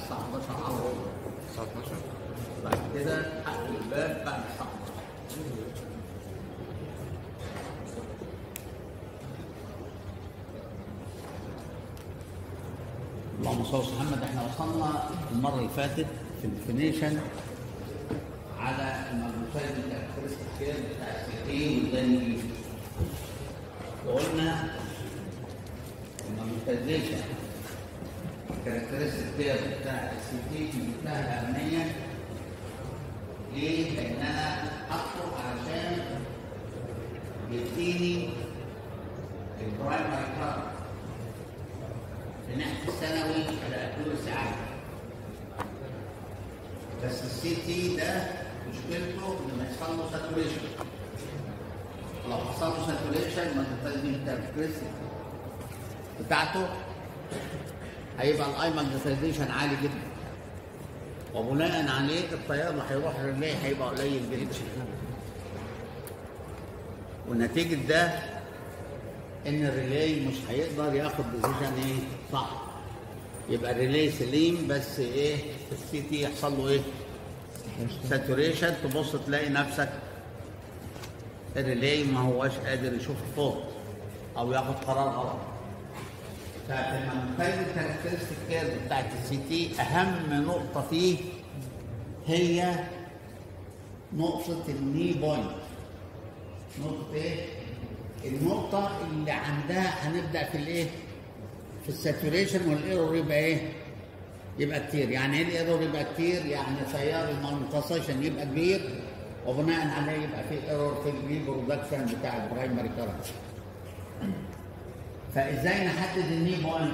الساعه 11 على ربع الساعة 12 بعد كده اقفل الباب بعد الساعه 11 اللهم صل على محمد احنا وصلنا المره اللي فاتت في الديفينيشن على الماجنيفايد كاركترستيك كير بتاع السي وازاي نجيبه وقلنا الماجنيفايزيشن كاركترستيك كير بتاع السي تي منتهى الاهميه ليه؟ لان انا اطلب علشان يديني البرايمري كارت في ناحيه الثانوي على اكيورسي عاليه بس السي تي ده مشكلته انه يحصل له ساتوريشن لو حصل له ساتوريشن ما تنتج الكاركترستيك بتاعته هيبقى الاي ماجنتيزيشن عالي جدا وبناء عليه التيار اللي هيروح للريلي هيبقى قليل جدا ونتيجه ده ان الريلي مش هيقدر ياخد ديسيجن ايه صح يبقى الريلي سليم بس ايه السي تي يحصل له ايه ساتوريشن تبص تلاقي نفسك الريلي ما هواش قادر يشوف الفوق او ياخد قرار غلط فالمنتج الكاركترستيك كيرف بتاعت السي تي اهم نقطه فيه هي نقطه الني بوينت نقطه ايه النقطه اللي عندها هنبدا في الايه في الساتوريشن والايرور يبقى ايه يبقى كتير يعني ايه الايرور يبقى كتير يعني تيار المانيفستيشن يبقى كبير وبناء عليه يبقى في ايرور في الريبرودكشن بتاع البرايمري كارنت فازاي نحدد الني بوينت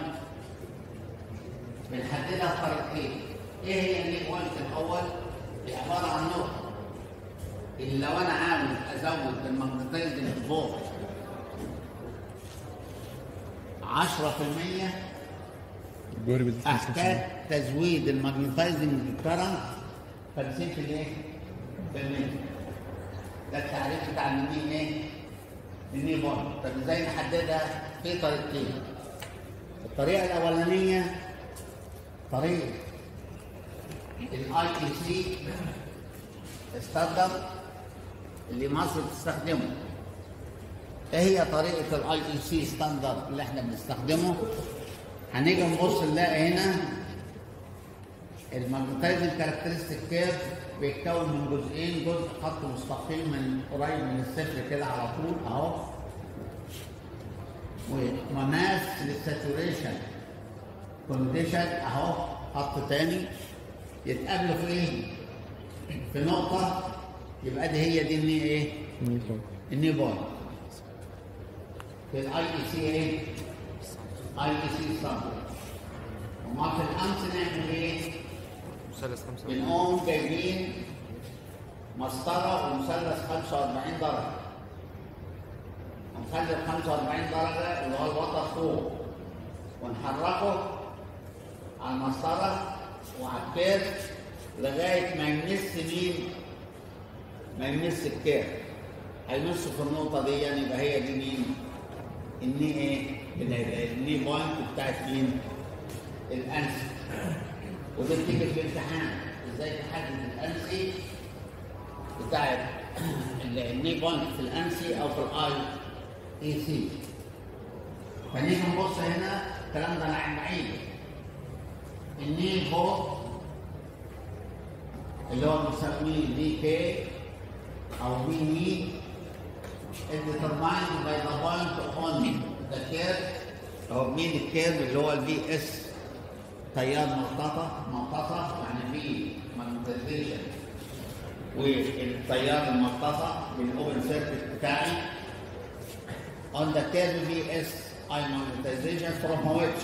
بنحددها بطريقتين ايه هي الني بوينت الاول هي عباره عن نقطه اللي لو انا عاوز ازود الماجنتيزنج فوق 10% الجوهري بالذات احتاج تزويد الماجنتايزنج كرنت 50 في الايه؟ في المية ده التعريف بتاع الني ايه؟ الني بوينت طب ازاي نحددها؟ في طريقتين الطريقه الاولانيه طريقه الاي تي سي ستاندرد اللي مصر بتستخدمه ايه هي طريقه الاي اي سي ستاندرد اللي احنا بنستخدمه هنيجي نبص نلاقي هنا الماجنتايزنج كاركترستيك كيرف بيتكون من جزئين جزء خط مستقيم من قريب من الصفر كده على طول اهو ومماس للساتوريشن كونديشن اهو خط تاني يتقابلوا في ايه؟ في نقطة يبقى دي هي دي الني ايه؟ الني بوينت في الاي اي سي ايه؟ اي اي سي ستاندرد وما في الامس نعمل ايه؟ مثلث خمسة بنقوم جايبين مسطرة ومثلث 45 درجة ونخلي ال 45 درجة اللي هو الوتر فوق ونحركه على المسطرة وعلى الكيرف لغاية ما يمس مين؟ ما يمس الكيرف هيمس في النقطة دي يعني يبقى هي دي مين؟ الني ايه؟ الني بوينت بتاعت مين؟ الانسي وده بتيجي في الامتحان ازاي تحدد الانسي بتاع الني بوينت في الانسي او في الاي اي سي فنيجي نبص هنا الكلام ده انا بعيد الني فوق اللي هو بنسميه دي كي او بي ني determined by the point on the curve او مين الكيرف اللي هو البي اس تيار مطاطة مطاطة يعني في ماجنتيزيشن والتيار المطاطة بالاوبن سيركت بتاعي on the curve VS I magnetization from which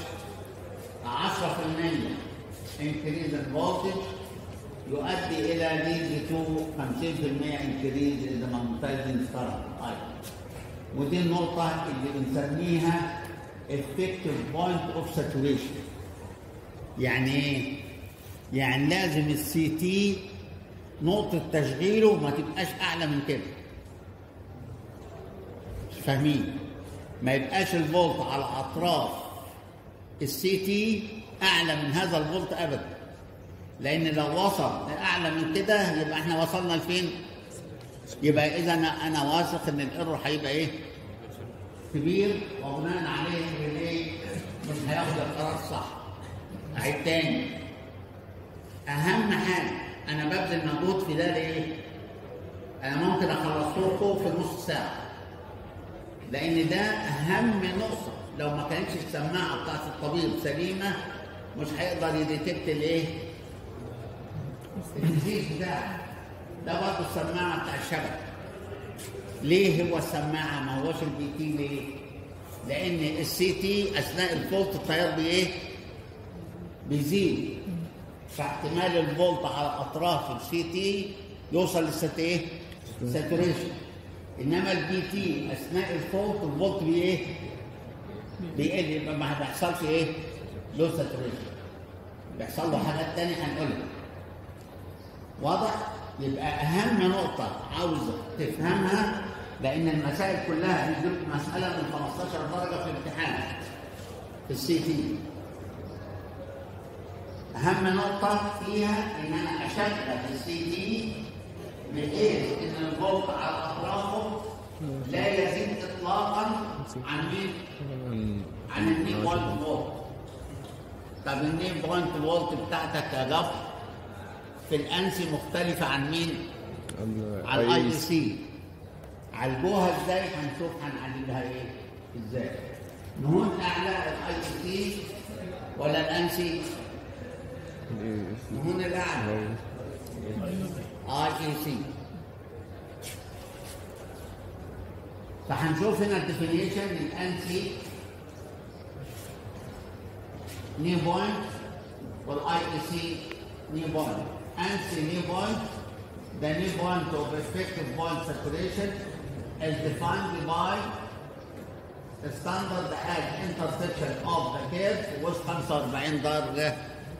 10% increase in voltage يؤدي إلى lead to 50% increase in the magnetizing current I. ودي النقطة اللي بنسميها effective point of saturation يعني ايه؟ يعني لازم السي تي نقطة تشغيله ما تبقاش أعلى من كده. فاهمين؟ ما يبقاش الفولت على أطراف السي تي أعلى من هذا الفولت أبدا. لان لو وصل لاعلى من كده يبقى احنا وصلنا لفين يبقى اذا انا انا واثق ان الايرور هيبقى ايه كبير وبناء عليه الريلي مش هياخد القرار الصح عيد تاني اهم حاجه انا ببذل مجهود في ده ليه انا ممكن اخلص لكم في نص ساعه لان ده اهم نقطه لو ما كانتش السماعه بتاعت الطبيب سليمه مش هيقدر يديتكت الايه الديزيز بتاعه ده برضه السماعه بتاع الشبكه ليه هو السماعه ما هوش البي تي ليه لان السي تي اثناء الفولت التيار بايه بيزيد فاحتمال الفولت على اطراف السي تي يوصل للست ايه ساتوريشن انما البي تي اثناء الفولت الفولت بايه بيقل يبقى ما بيحصلش ايه لو ساتوريشن بيحصل له حاجات تانية هنقولها واضح يبقى اهم نقطه عاوزه تفهمها لان المسائل كلها بيجيب مساله من 15 درجه في الامتحان في السي تي اهم نقطه فيها ان انا اشغل السي تي بحيث ان الفولت على اطرافه لا يزيد اطلاقا عن مين؟ عن ال 2 بوينت فولت طب ال 2 بوينت فولت بتاعتك يا جف في الانسي مختلفه عن مين؟ على الاي اي سي عالجوها ازاي هنشوف هنعالجها ايه ازاي نهون اعلى الاي اي سي ولا الانسي نهون الاعلى اي اي سي فهنشوف هنا الديفينيشن الانسي نيو بوينت والاي اي سي نيو بوينت انسي نيو بوينت the new point of effective point saturation is defined by the standard at intersection of the curve was 45 درجة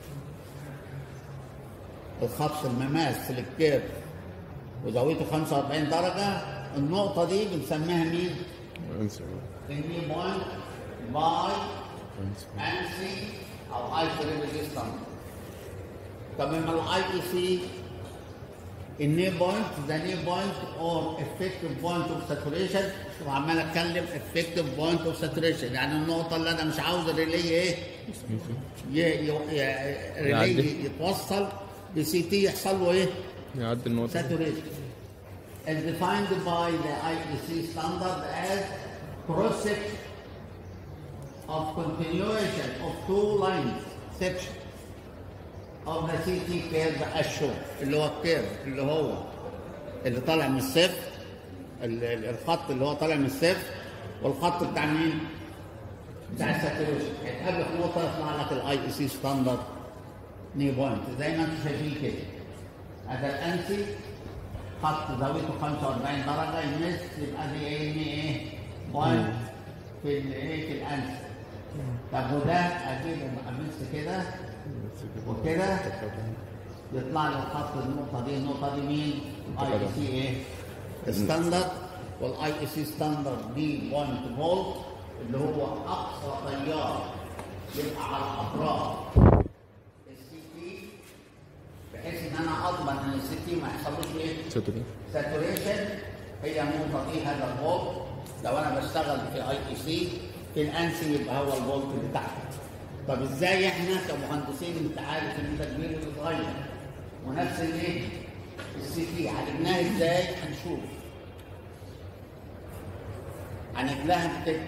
الخط المماس للكيرف وزاويته 45 درجة النقطة دي بنسميها مين؟ النيو بوينت باي انسي او اي ريزيستنس طب لما الاي اي سي النيو بوينت ذا نيو بوينت اور افكتيف بوينت اوف ساتوريشن وعمال اتكلم افكتيف بوينت اوف ساتوريشن يعني النقطه اللي انا مش عاوز الريلي ايه ي- ي- ي- ريلي يعدي. يتوصل بسي تي يحصل له ايه يعدي النقطة saturation is defined by the IEC standard as cross section of continuation of two lines section of the CT curve as shown اللي هو الكيرف اللي هو اللي طالع من الصفر ال- ال- الخط اللي هو طالع من الصفر والخط بتاع مين؟ بتاع الساتوريشن هيتقابل في نقطه يطلع لك الاي اي سي ستاندرد نيو بوينت زي ما انتم شايفين كده هذا الانسي خط زاويته 45 درجه يمس يبقى دي ايه ايه بوينت في الايه في الانسي طب وده اجيب امس كده وكده يطلع لي الخط النقطه دي النقطه دي مين؟ اي اي سي ايه؟ ستاندرد والاي اي سي ستاندرد دي بوينت فولت اللي هو اقصى تيار يبقى على اطراف السي تي بحيث ان انا اضمن ان السي تي ما يحصلوش ايه؟ ساتوريشن هي النقطه دي هذا الفولت لو انا بشتغل في اي اي سي في الانسي يبقى هو الفولت بتاعها طب ازاي احنا كمهندسين انت عارف ان انت كبير وصغير ونفس الايه؟ السي تي عالجناها ازاي؟ هنشوف هنجلاها كده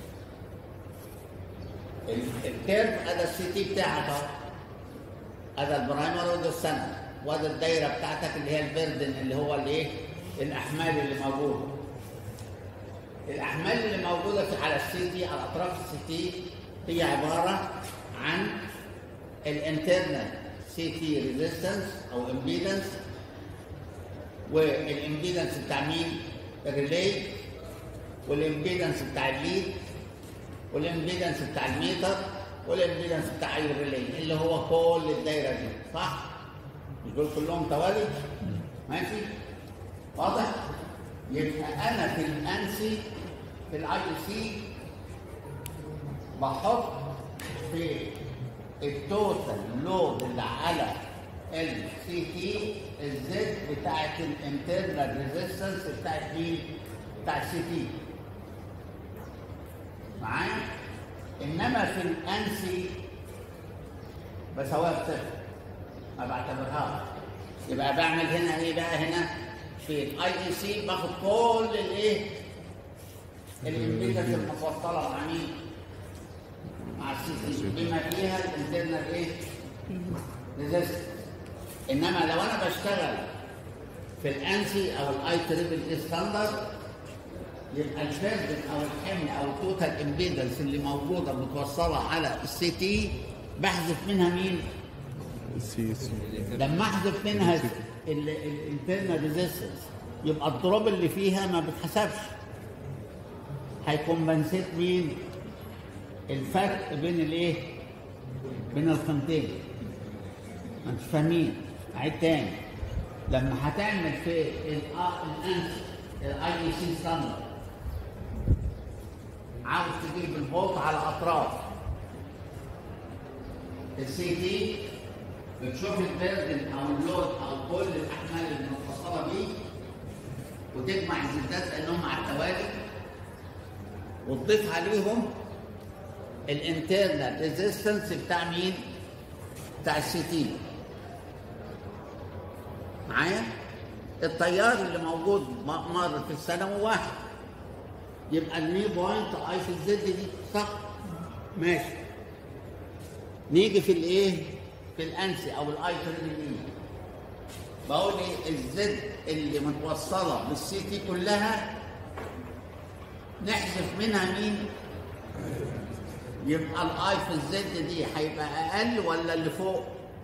ال- الكيرف هذا السي تي بتاعك اهو هذا البرايمر وده السنة وهذا الدايرة بتاعتك اللي هي البردن اللي هو الايه؟ الأحمال اللي موجودة. الأحمال اللي موجودة في على السي تي على أطراف السي تي هي عبارة عن الانترنال سي تي ريزيستنس أو امبيدنس والامبيدنس بتاع مين؟ الريلي والامبيدنس بتاع الليد والامبيدنس بتاع الميتر والامبيدنس بتاع اي ريلي اللي هو كل الدايره دي صح؟ مش دول كلهم توالي؟ ماشي؟ واضح؟ يبقى انا في الانسي في الاي سي بحط في التوتال لود اللي على السي تي الزد بتاعت الانترنال ريزيستنس بتاعت مين؟ بتاع السي تي معايا؟ انما في الانسي بساويها بصفر ما بعتبرهاش يبقى بعمل هنا ايه بقى هنا في الاي اي سي باخد كل الايه الامبيدنس المفصله مع مين؟ مع السي تي بما فيها الانترنال ايه؟ ريزيستنس انما لو انا بشتغل في الانسي او الاي تريبل اي ستاندرد يبقى البيردن او الحمل او التوتال امبيدنس اللي موجوده متوصله على السي تي بحذف منها مين؟ سي سي لما احذف منها الانترنال ريزيستنس يبقى الدروب اللي فيها ما بتحسبش هيكمبنسيت مين؟ الفرق بين الايه؟ بين الخنتين ما انتوا فاهمين عيد تاني لما هتعمل في الانس الاي اي سي ستاندرد عاوز تجيب الفولت على اطراف السي تي بتشوف البردن او اللود او كل الاحمال المتصله بيه وتجمع الزدات لانهم على التوالي وتضيف عليهم الانترنال ريزيستنس بتاع مين؟ بتاع السي تي معايا؟ التيار اللي موجود م- مر في الثانوي واحد يبقى المي بوينت اي في الزد دي صح ماشي نيجي في الايه في الانسي او الاي تريبل اي بقول ايه الزد اللي متوصله بالسي تي كلها نحذف منها مين يبقى الاي في الزد دي هيبقى اقل ولا اللي فوق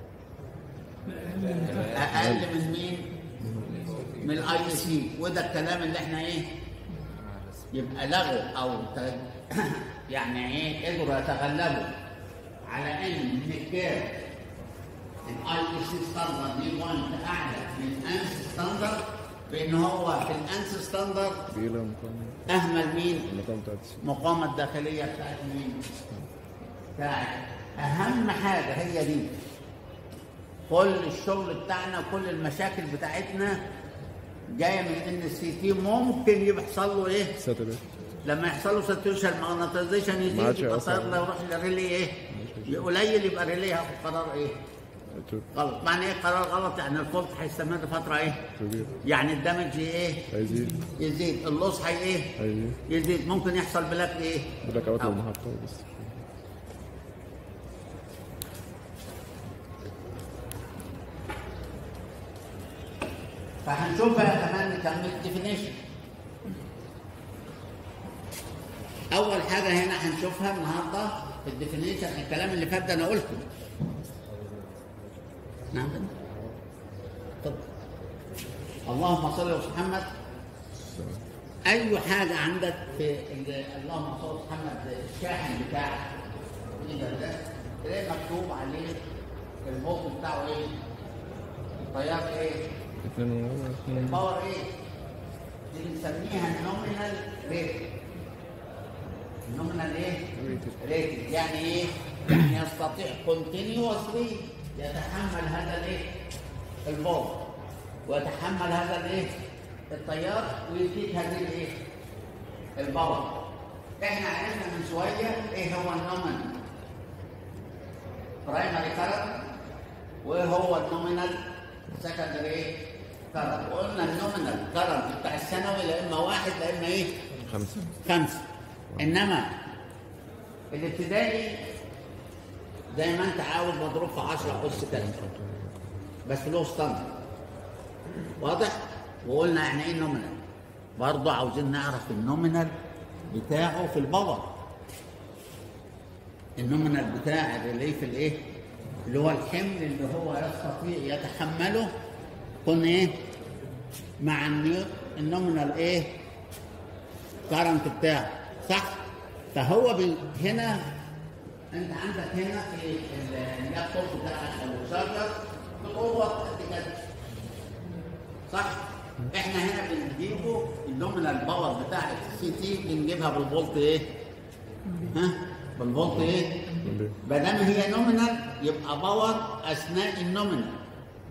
اقل من مين من الاي سي وده الكلام اللي احنا ايه يبقى لغوا او ت... يعني ايه قدروا يتغلبوا على ان مقدار الاي اي سي ستاندرد دي بوينت اعلى من الانس ستاندرد بان هو في الانس ستاندرد بيجي لها مقام اهمل مين المقام بتاعت السي المقاومه الداخليه بتاعت مين بتاعت اهم حاجه هي دي كل الشغل بتاعنا كل المشاكل بتاعتنا جايه من ان السي تي ممكن يحصل له ايه ساتلايت لما يحصل له ساتوريشن ماغنتيزيشن ما يزيد عادش يبقى يأثر. صار له يروح للريلي ايه قليل يبقى الريلي هياخد قرار ايه غلط معنى ايه قرار غلط يعني الفولت هيستمر فتره ايه كبير يعني الدمج ايه هيزيد يزيد اللوس هي ايه هيزيد يزيد ممكن يحصل بلاك ايه بلاك اوت أو. المحطة بس فهنشوف بقى كمان نكمل الديفينيشن اول حاجه هنا هنشوفها النهارده في الديفينيشن الكلام اللي فات ده انا قلته نعم اتفضل اللهم صل وسلم محمد اي حاجه عندك في ال- اللهم صل وسلم محمد الشاحن بتاعك ايه ده تلاقي مكتوب عليه الفولت بتاعه ايه التيار ايه اتنين ونص اتنين الباور ايه؟ دي بنسميها النومينال ريت النومينال ايه؟ ريت يعني ايه؟ يعني يستطيع كونتينيوسلي يتحمل هذا الايه؟ الفولت ويتحمل هذا الايه؟ التيار ويديك هذه الايه؟ الباور احنا عرفنا من شويه ايه هو النومينال برايمري كارنت وهو النومينال سكندري ايه؟ كارنت وقلنا النومينال كارنت بتاع الثانوي لا اما واحد لا اما ايه؟ خمسة خمسه انما الابتدائي زي ما انت عاوز مضروب في 10 اس كذا بس له ستاندرد واضح؟ وقلنا يعني ايه نومينال برضه عاوزين نعرف النومينال بتاعه في الباور النومينال بتاع الريلي في الايه؟ اللي هو الحمل اللي هو يستطيع يتحمله يكون ايه؟ مع النيو النومينال ايه؟ كارنت بتاعه صح؟ فهو بي- هنا انت عندك هنا في ال- اللابتوب بتاعك او الشارجر بقوه قد كده صح؟ احنا هنا بنجيبه النومينال باور بتاع السي تي بنجيبها بالفولت ايه؟ ها؟ بالفولت ايه؟ ما دام هي نومينال يبقى باور اثناء النومينال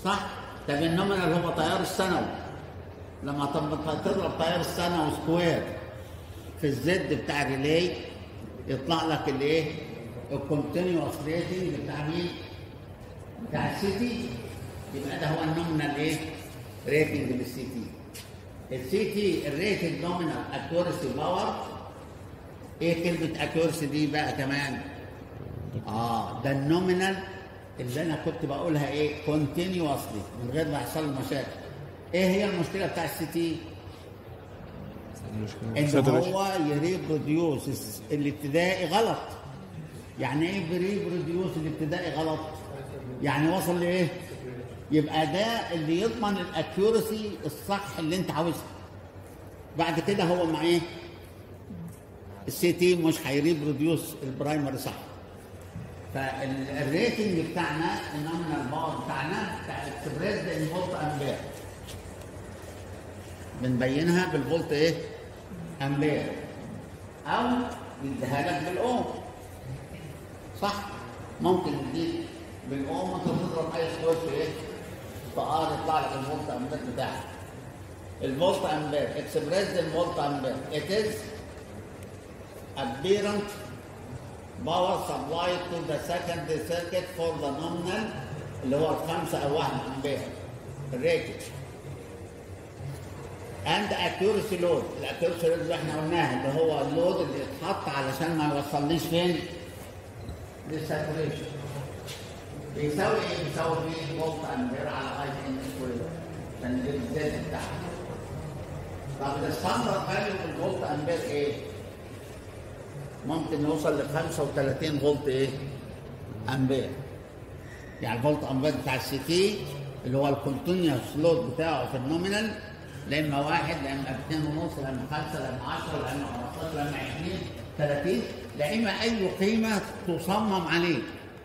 صح؟ طب النومينال هو تيار السنوي لما طب- تضرب تيار السنوي سكوير في الزد بتاع الريلي يطلع لك الايه؟ الكونتينيوس ريتنج بتاع مين؟ بتاع السي تي يبقى ده هو النومينال ايه؟ ريتنج للسي تي السي تي الريتنج نومينال اكيورسي باور ايه كلمه اكيورسي دي بقى كمان؟ اه ده النومينال اللي انا كنت بقولها ايه كونتينيوسلي من غير ما يحصل له مشاكل ايه هي المشكله بتاع السي تي ان Saturation. هو يريبروديوس الابتدائي غلط يعني ايه بريبروديوس الابتدائي غلط يعني وصل لايه يبقى ده اللي يضمن الاكيورسي الصح اللي انت عاوزها بعد كده هو مع ايه السي تي مش هيريبروديوس البرايمري صح فالريتنج بتاعنا النومينال باور بتاعنا بتاع اكسبريس ان فولت امبير بنبينها بالفولت ايه؟ امبير او يديها لك بالاوم صح؟ ممكن يديك بالاوم وانت تضرب اي سكوير في ايه؟ في ار يطلع لك الفولت امبير بتاعك الفولت امبير اكسبريس ان فولت امبير it is apparent power supplied to the secondary circuit for the nominal اللي هو الخمسة أو واحد أمبير الريتد and accuracy load الاكيورسي لود اللي احنا قلناها اللي هو اللود اللي اتحط علشان ما يوصلنيش فين؟ للساتوريشن بيساوي ايه؟ بيساوي في فولت امبير على اي ان سكوير عشان نجيب الزيت بتاعها طب الستاندرد فاليو الفولت امبير ايه؟ ممكن يوصل ل 35 فولت ايه؟ امبير. يعني الفولت امبير بتاع السي تي اللي هو الكونتينيوس لود بتاعه في النومينال لا اما واحد لا اما اثنين ونص لا اما خمسه لا اما 10 لا اما 15 لا اما 20 30 لا اما اي قيمه تصمم عليه.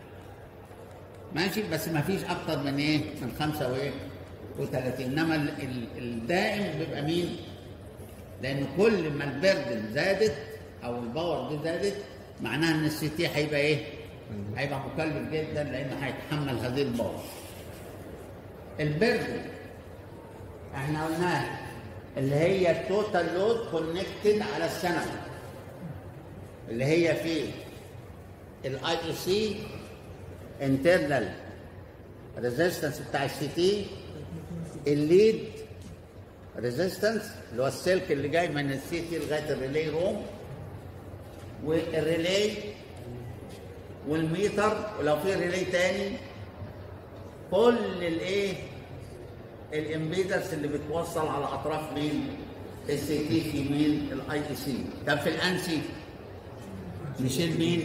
ماشي بس ما فيش اكتر من ايه؟ من خمسه وايه؟ و30 انما ال- ال- الدائم بيبقى مين؟ لان كل ما البردن زادت او الباور دي زادت معناها ان السي تي هيبقى ايه؟ هيبقى مكلف جدا لانه هيتحمل هذه الباور. البردن احنا قلناها اللي هي التوتال لود كونكتد على السنه اللي هي في الاي اي سي انترنال ريزيستنس بتاع السي تي الليد ريزيستنس اللي هو السلك اللي جاي من السي تي لغايه الريلي روم والريلي والميتر ولو في ريلي تاني كل الايه الامبيدرز اللي بتوصل على اطراف مين السي تي في مين الاي اي سي طب في الانسي نشيل مين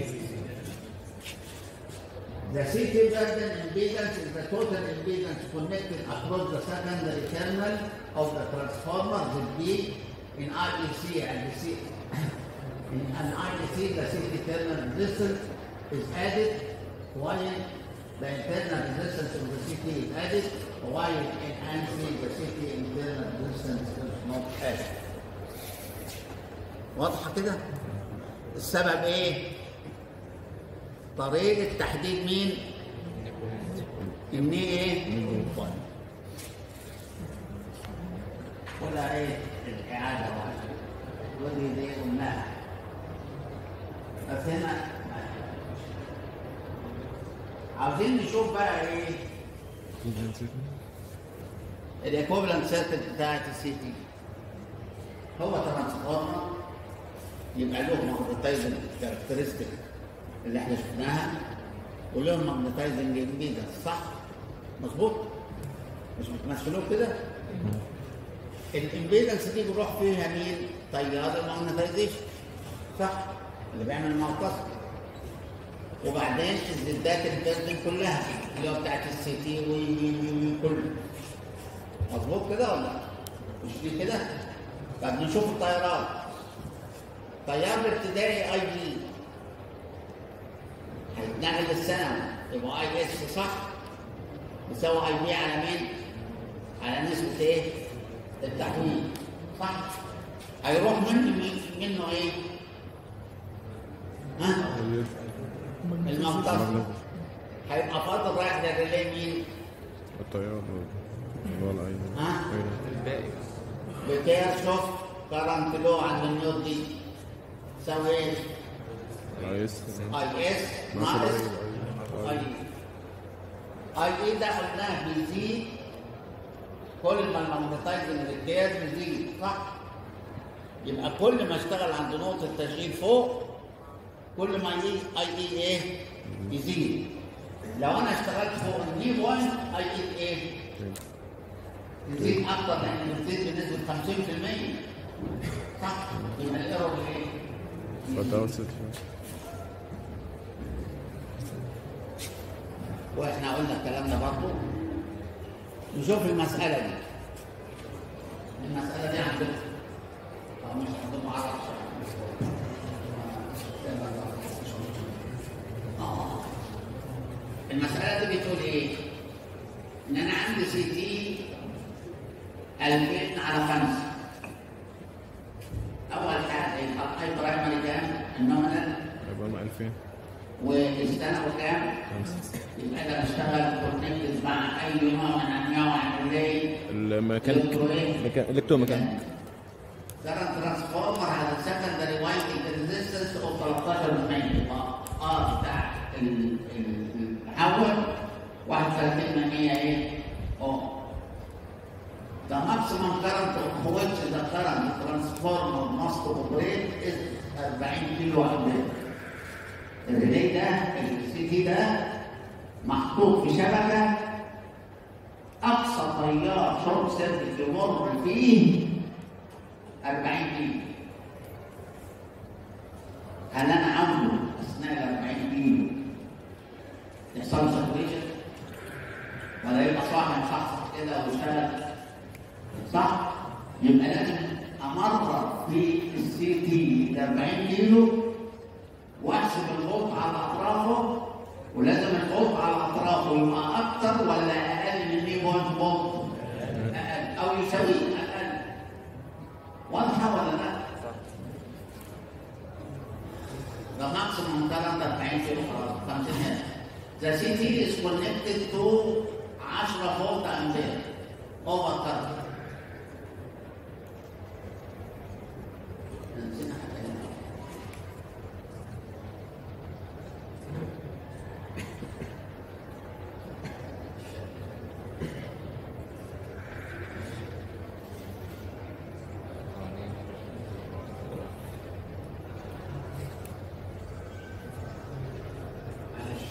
The CT burden impedance is the total impedance connected across the secondary terminal of the transformer will be in IEC and the C in an IEC the CT terminal resistance is added while the internal resistance of the CT is added while in ANC the CT internal resistance is not added. واضحة كده؟ السبب ايه؟ طريقة تحديد مين؟ إني إيه؟ طيب. ولا إيه؟ الإعادة واحدة. ودي دي قلناها. بس هنا عاوزين نشوف بقى إيه؟ الايكوفلنت سيركت بتاعت السي تي هو ترانسفورمر يبقى له ماجنتايزنج كاركترستيك اللي احنا شفناها وله ماجنتايزنج امبيدنس صح؟ مظبوط؟ مش بتمثلوه كده؟ الامبيدنس دي بيروح فيها مين؟ تيار الماجنتايزيشن صح؟ اللي بيعمل مغناطيس وبعدين الزدات البردن كلها اللي هو بتاعت السي تي وكله مظبوط كده ولا لا؟ مش دي كده؟ طب نشوف الطيارات طيار الابتدائي اي بي هيتنقل للثانوي يبقى اي اس صح؟ يساوي اي بي على مين؟ على نسبة ايه؟ التحويل صح؟ هيروح منه مين- منه ايه؟ ها؟ المغناطيس هيبقى فاضل رايح للريلي مين؟ التيار اللي هو الأي ها؟ الباقي بتشوف كرنت لو عند النيوت دي تساوي ايه؟ الاي اس اي اس ناقص ناقص الاي اي اي اي ده قلناه بيزيد كل ما الماجنتايزنج ريكير بيزيد صح؟ يبقى كل ما اشتغل عند نقطة تشغيل فوق كل ما يجي اي اي ايه يزيد لو انا اشتغلت فوق الدي بوينت اي اي ايه يزيد اكتر لان بتزيد بنسبة 50% صح؟ يبقى الايرور ايه؟ فتوسط واحنا قلنا الكلام ده برضه نشوف المسألة دي المسألة دي عندكم أو مش عندكم معرفش آه. المسألة دي بتقول إيه؟ إن أنا عندي سي تي 2000 على 5 أول حاجة يبقى الأي برايمري كام؟ النومينال يبقى مع 2000 والسنة كام؟ خمسة يبقى انا بشتغل كونكتد مع اي نوع من انواع الريلي الميكانيك ميكا- الكترو ميكانيك كرنت ترانسفورمر على السكندري وايندنج ريزيستنس او 13 يبقى ار بتاع ال- ال- المحول 31 ايه؟ او The maximum current of which the current transformer must operate is 40 كيلو امبير. الريلي ده السي تي ده محطوط في شبكه اقصى تيار شورت سيركت يمر فيه 40 كيلو هل انا عاوزه اثناء ال 40 كيلو يحصل له ساتوريشن ولا يبقى صاحي مصحصح كده ويشتغل صح؟ يبقى لازم امرر في السي تي ل 40 كيلو واحسب الفولت على اطرافه ولازم الفولت على اطرافه يبقى اكتر ولا اقل من 100 فولت فولت؟ اقل او يساويه اقل واضحه ولا لا؟ The maximum current 40 كيلو خلاص 50 هرتز. The CT is connected to 10 فولت امبير over current. نسينا حاجة هنا. معلش.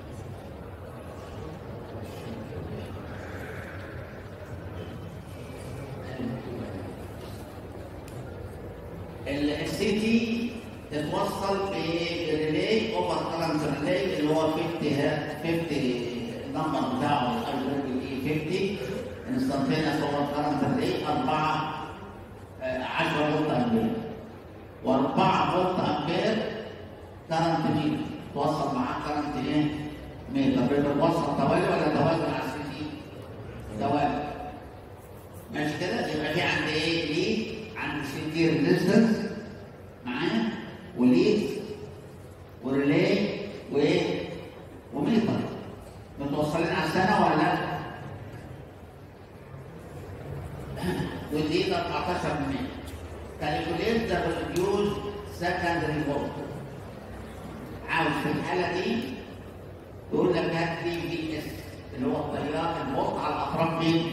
السي تي تتوصل بريلي اوفر كرنت ريلي اللي هو 50 هرت 50 النمبر بتاعه اي 50 انستنتينس اوفر كرنت ريلي 4 10 فولت امبير و4 فولت امبير كرنت مين توصل معاه كرنت ايه؟ مين طب بتوصل توالي ولا توازي على السي تي؟ توالي ماشي كده يبقى في عندي ايه ليه عندي سي تي ريزيستنس معايا وليد وريلي وايه وميتر متوصلين على السنه ولا لا؟ والليد 14 مية كالكوليت ذا ريديوز سكندري فولت عاوز في الحاله دي تقول لك هات لي في اس اللي هو التيار الفولت على اطراف مين؟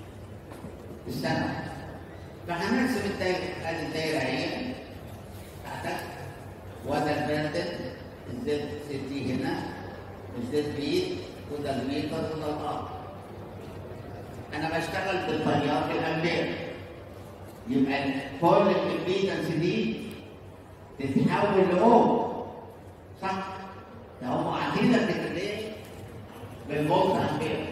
السنه فهنرسم الدايره ادي الدايره اهي بتاعتك وده الباندل الزد سي هنا الزد بيد وده الميتر وده الار انا بشتغل بالتيار الامبير يبقى كل الامبيدنس دي تتحول لاوم صح؟ ده هم عايزين لك ليه؟ بالفولت امبير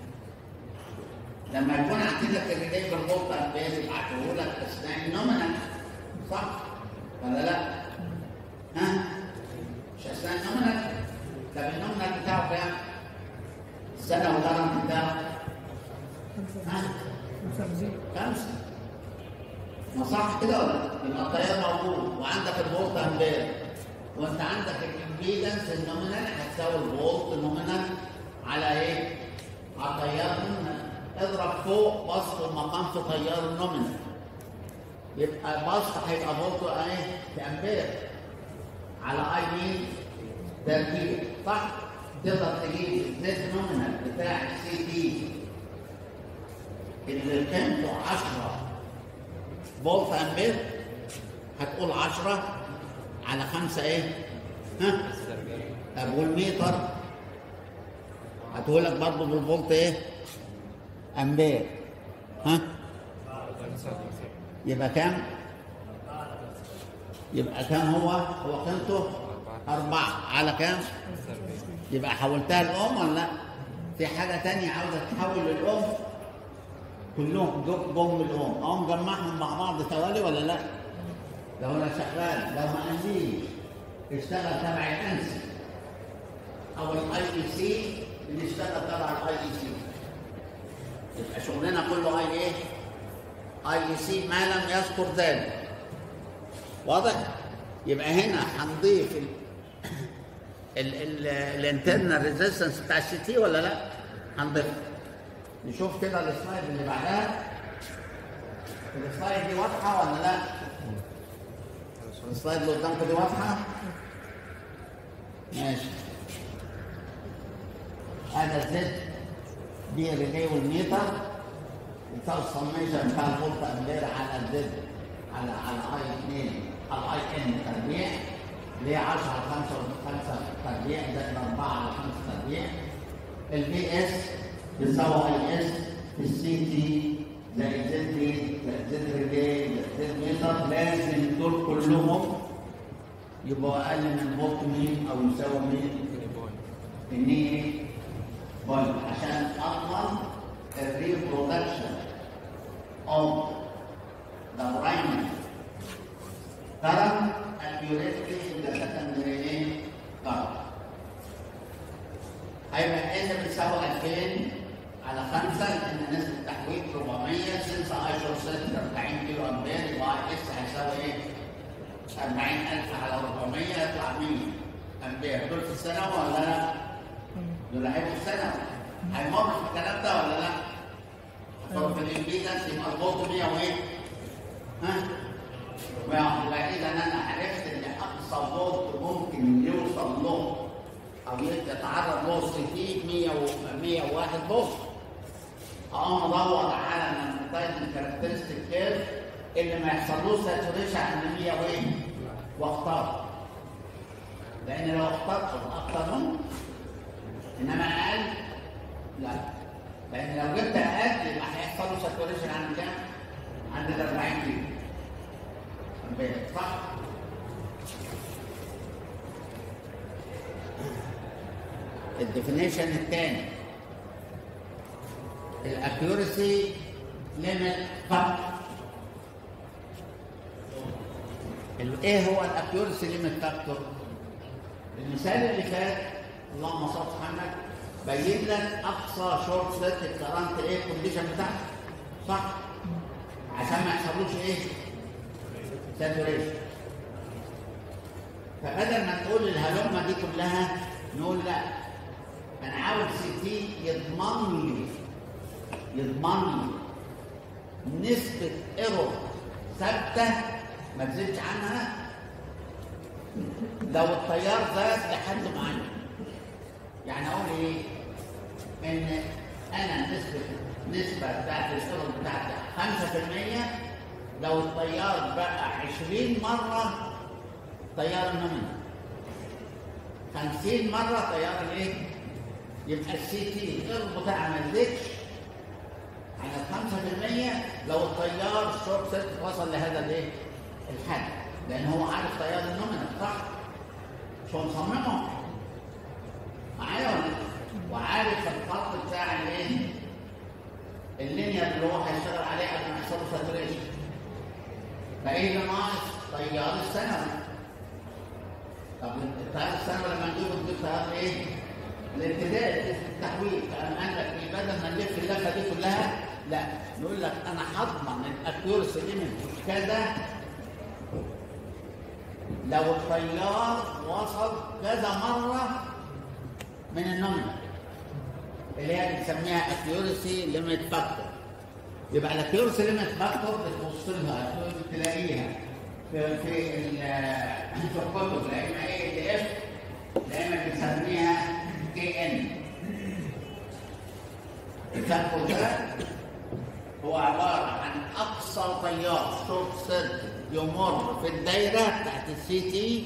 لما يكون عندك الريلي بالفولت امبير يبعته لك اثناء النومينال صح؟ ولا لا؟ ها؟ مش اثناء النومينال طب النومينال بتاعه كام؟ السنه والغرض بتاعه ها؟ خمسه ما صح كده ولا لا؟ يبقى التيار موجود وعندك الفولت امبير وانت عندك الامبيدنس النومينال هتساوي الفولت نومينال على ايه؟ على تيار نومينال اضرب فوق بسط المقام في تيار النومينال يبقى بسط هيبقى فولت ايه في امبير على اي مين تركيب صح تقدر تجيب الزد نومينال بتاع السي تي اللي قيمته 10 فولت امبير هتقول 10 على 5 ايه ها طب والميتر هتقول لك برضه بالفولت ايه امبير ها يبقى كام يبقى كام هو هو قيمته أربعة على كام يبقى حولتها الأم ولا لا في حاجة تانية عاوزة تحول للأم كلهم جو- جم الأم أقوم جمعهم مع بعض توالي ولا لا لو أنا شغال لو ما قاليش اشتغل تبع الأنسي أو الأي إي سي اللي اشتغل تبع الأي إي سي يبقى شغلنا كله اي ايه؟ اي اي سي ما لم يذكر ذلك واضح؟ يبقى هنا هنضيف ال ال ال الانترنال ريزيستنس بتاع السي تي ولا لا؟ هنضيف نشوف كده السلايد اللي بعدها السلايد دي واضحه ولا لا؟ السلايد اللي قدامكم دي واضحه؟ ماشي هذا الزد دي الريلي والميتر بتاع السميشن بتاع الفولت امبير على الزد على على اي 2 على اي ان تربيع اللي هي 10 على 5 5 تربيع زائد 4 على 5 تربيع البي اس بيساوي اي اس في السي تي زائد زد دي زائد زد ريلي زائد زد ميتر لازم دول كلهم يبقوا اقل من فولت مين او يساوي مين؟ النية بوينت عشان اضمن الريبرودكشن of the primary current accurately in the secondary current. هيبقى ان بتساوي 2000 على 5 لان نسبه التحويل 400 سنس ايشور سنس 40 كيلو امبير يبقى اس هيساوي ايه؟ 40000 على 400 يطلع 100 امبير دول في السنه ولا لا؟ دول هيبقوا في السنه هيمر في الكلام ده ولا لا؟ هتقول في الامبيدنس يبقى الفولت 100 وايه؟ ها؟ يبقى اذا انا عرفت ان اقصى فولت ممكن يوصل له او يتعرض له السي تي 100 و 101 فولت اقوم ادور على المانتايزنج كاركترستيك كيرف اللي ما يحصلوش ساتوريشن عند 100 وايه؟ واختار لان لو اخترت اكتر منه انما اقل لا لان لو جبت اقل يبقى هيحصل له ساتوريشن عند كام؟ عند ال 40 كيلو امبارح صح؟ الديفينيشن الثاني الاكيورسي ليميت فاكتور ايه هو الاكيورسي ليميت فاكتور؟ المثال اللي فات اللهم صل على محمد بين لك اقصى شورت سيركت كرنت ايه الكونديشن بتاعته صح؟ عشان ما يحصلوش ايه؟ ساتوريشن فبدل ما تقول الهلمه دي كلها نقول لا انا عاوز سي تي يضمن لي يضمن لي نسبه ايرور ثابته ما تزيدش عنها لو التيار زاد لحد معين يعني اقول ايه ان انا نسبه نسبه بتاعت الايرور بتاعتي 5% لو التيار بقى 20 مره تيار النمل 50 مره تيار الايه يبقى السي تي الايرور بتاعها ما يزيدش على 5% لو التيار الشورت سيركت وصل لهذا الايه الحد لان هو عارف تيار النومينال صح مش هو مصممه معايا ولا لا؟ وعارف الخط بتاع الايه اللينير اللي هو هيشتغل عليه قبل ما يحصل له ساتوريشن فايه اللي ناقص تيار الثانوي طب التيار الثانوي لما نجيبه نجيب تيار ايه الابتدائي التحويل فانا قال لك إيه؟ بدل ما نلف اللفه دي كلها لا نقول لك انا هضمن الاكيورسي ليميت كذا لو التيار وصل كذا مره من النمل اللي هي بنسميها اكيورسي ليميت فاكتور يبقى الاكيورسي ليميت فاكتور بتبص لها تلاقيها في في ال- في الكتب لا اما اي دي اف لا اما بنسميها كي ان الفاكتور ده هو عباره عن اقصى تيار شورت سيركت يمر في الدايره بتاعت السي تي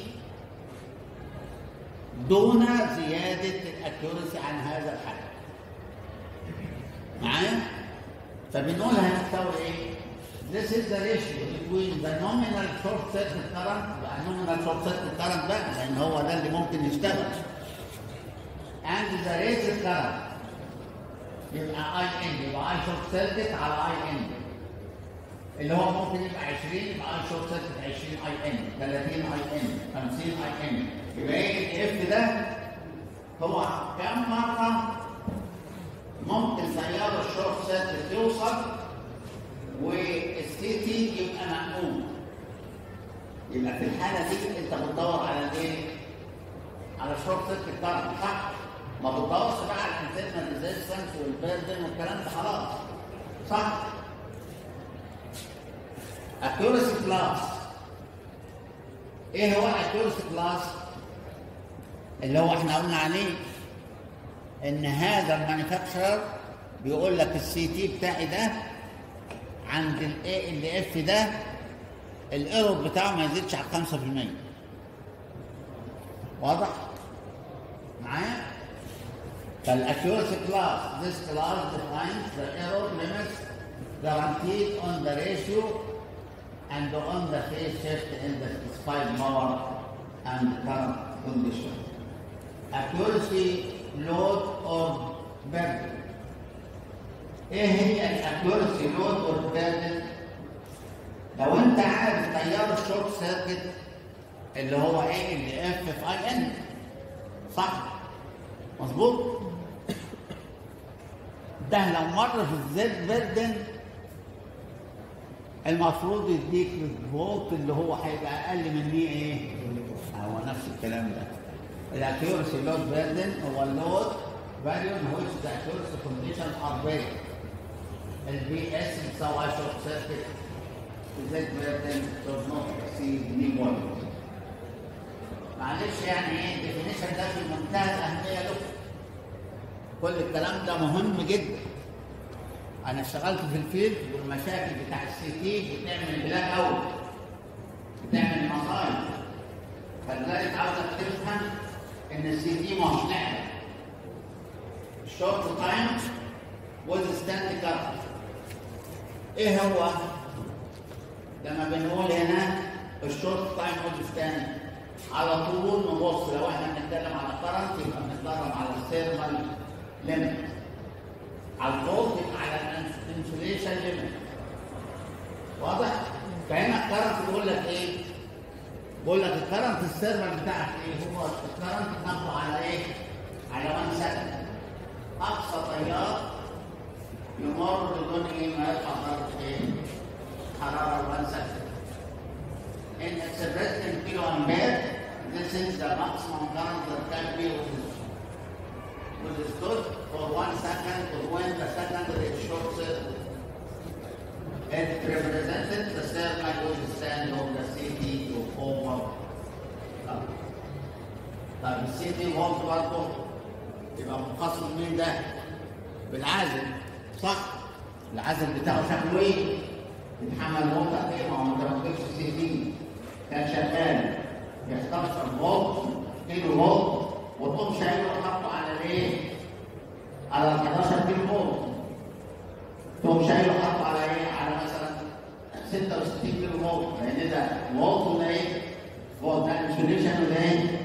دون زياده الاكيورسي عن هذا الحد معايا فبنقولها هتساوي ايه This is the ratio between the nominal short circuit current بقى nominal short circuit current بقى لان هو ده اللي ممكن يشتغل and the rated current يبقى اي ان يبقى اي شورت سيركت على اي ان اللي هو ممكن يبقى 20 يبقى اي شورت سيركت 20 اي ان 30 اي ان 50 اي ان يبقى ايه الاف ده هو كم مره ممكن تيار الشورت سيركت يوصل والسي تي يبقى مأمون يبقى في الحاله دي انت بتدور على الايه؟ على الشورت سيركت كارت صح؟ ما بتدورش بقى على الانترنال ريزيستنس والبيردن والكلام ده خلاص صح؟ اكيورسي كلاس ايه هو الاكيورسي كلاس؟ اللي هو احنا قلنا عليه ان هذا المانيفاكتشرر بيقول لك السي تي بتاعي ده عند الاي ال اف ده الايرور بتاعه ما يزيدش على 5% واضح؟ معايا؟ فالاكيورسي كلاس this class defines the error limits guaranteed on the ratio and on the phase shift in the specified power and current condition. Accuracy load or burden. ايه هي الاكيورسي لود اور burden؟ لو انت عارف تيار الشورت سيركت اللي هو ايه اللي اف في اي ان صح؟ مظبوط؟ ده لو مر في الزد بردن المفروض يديك الفولت اللي هو هيبقى اقل من 100 ايه؟ هو نفس الكلام ده. الاكيورسي لود بردن هو اللود فاليو in which the accuracy condition are varied. البي اس بتساوي شورت سيركت الزد بردن does not exceed 100 فولت. معلش يعني ايه الديفينيشن ده في منتهى الاهميه له. كل الكلام ده مهم جدا. انا اشتغلت في الفيلد والمشاكل بتاع السي تي بتعمل بلاك اوت بتعمل مصايب فلذلك عاوزك تفهم ان السي تي مش لعبه الشورت تايم وذ ستاند كارت ايه هو لما بنقول هنا الشورت تايم وذ ستاند على طول نبص لو احنا بنتكلم على كرنت يبقى بنتكلم على الثيرمال ليميت على الفولت يبقى على الانسوليشن ليميت واضح؟ فهنا الكرنت بيقول لك ايه؟ بيقول لك الكرنت السيرفر بتاعك ايه؟ هو الكرنت ناخده على ايه؟ على 1 سكند اقصى تيار يمر بدون ايه ما يرفع درجه ايه؟ حراره 1 سكند. In expressed in kilo ampere, this is the maximum current that can be withstood for one second when the secondary short circuit. It represented the thermal withstand of the CT to over. طيب السي تي فولت برضه يبقى منقسم مين ده؟ بالعازل صح؟ العازل بتاعه شكله ايه؟ يتحمل فولت قد ايه؟ ما هو انت ما تجيبش سي تي كان شغال يختلف الفولت كيلو فولت وتقوم شايله وحطه على الايه؟ على ال 11 كيلو فولت تقوم شايله وحطه على ايه؟ على مثلا 66 كيلو فولت لان ده فولت ولا ايه؟ فولت ده انسوليشن ولا ايه؟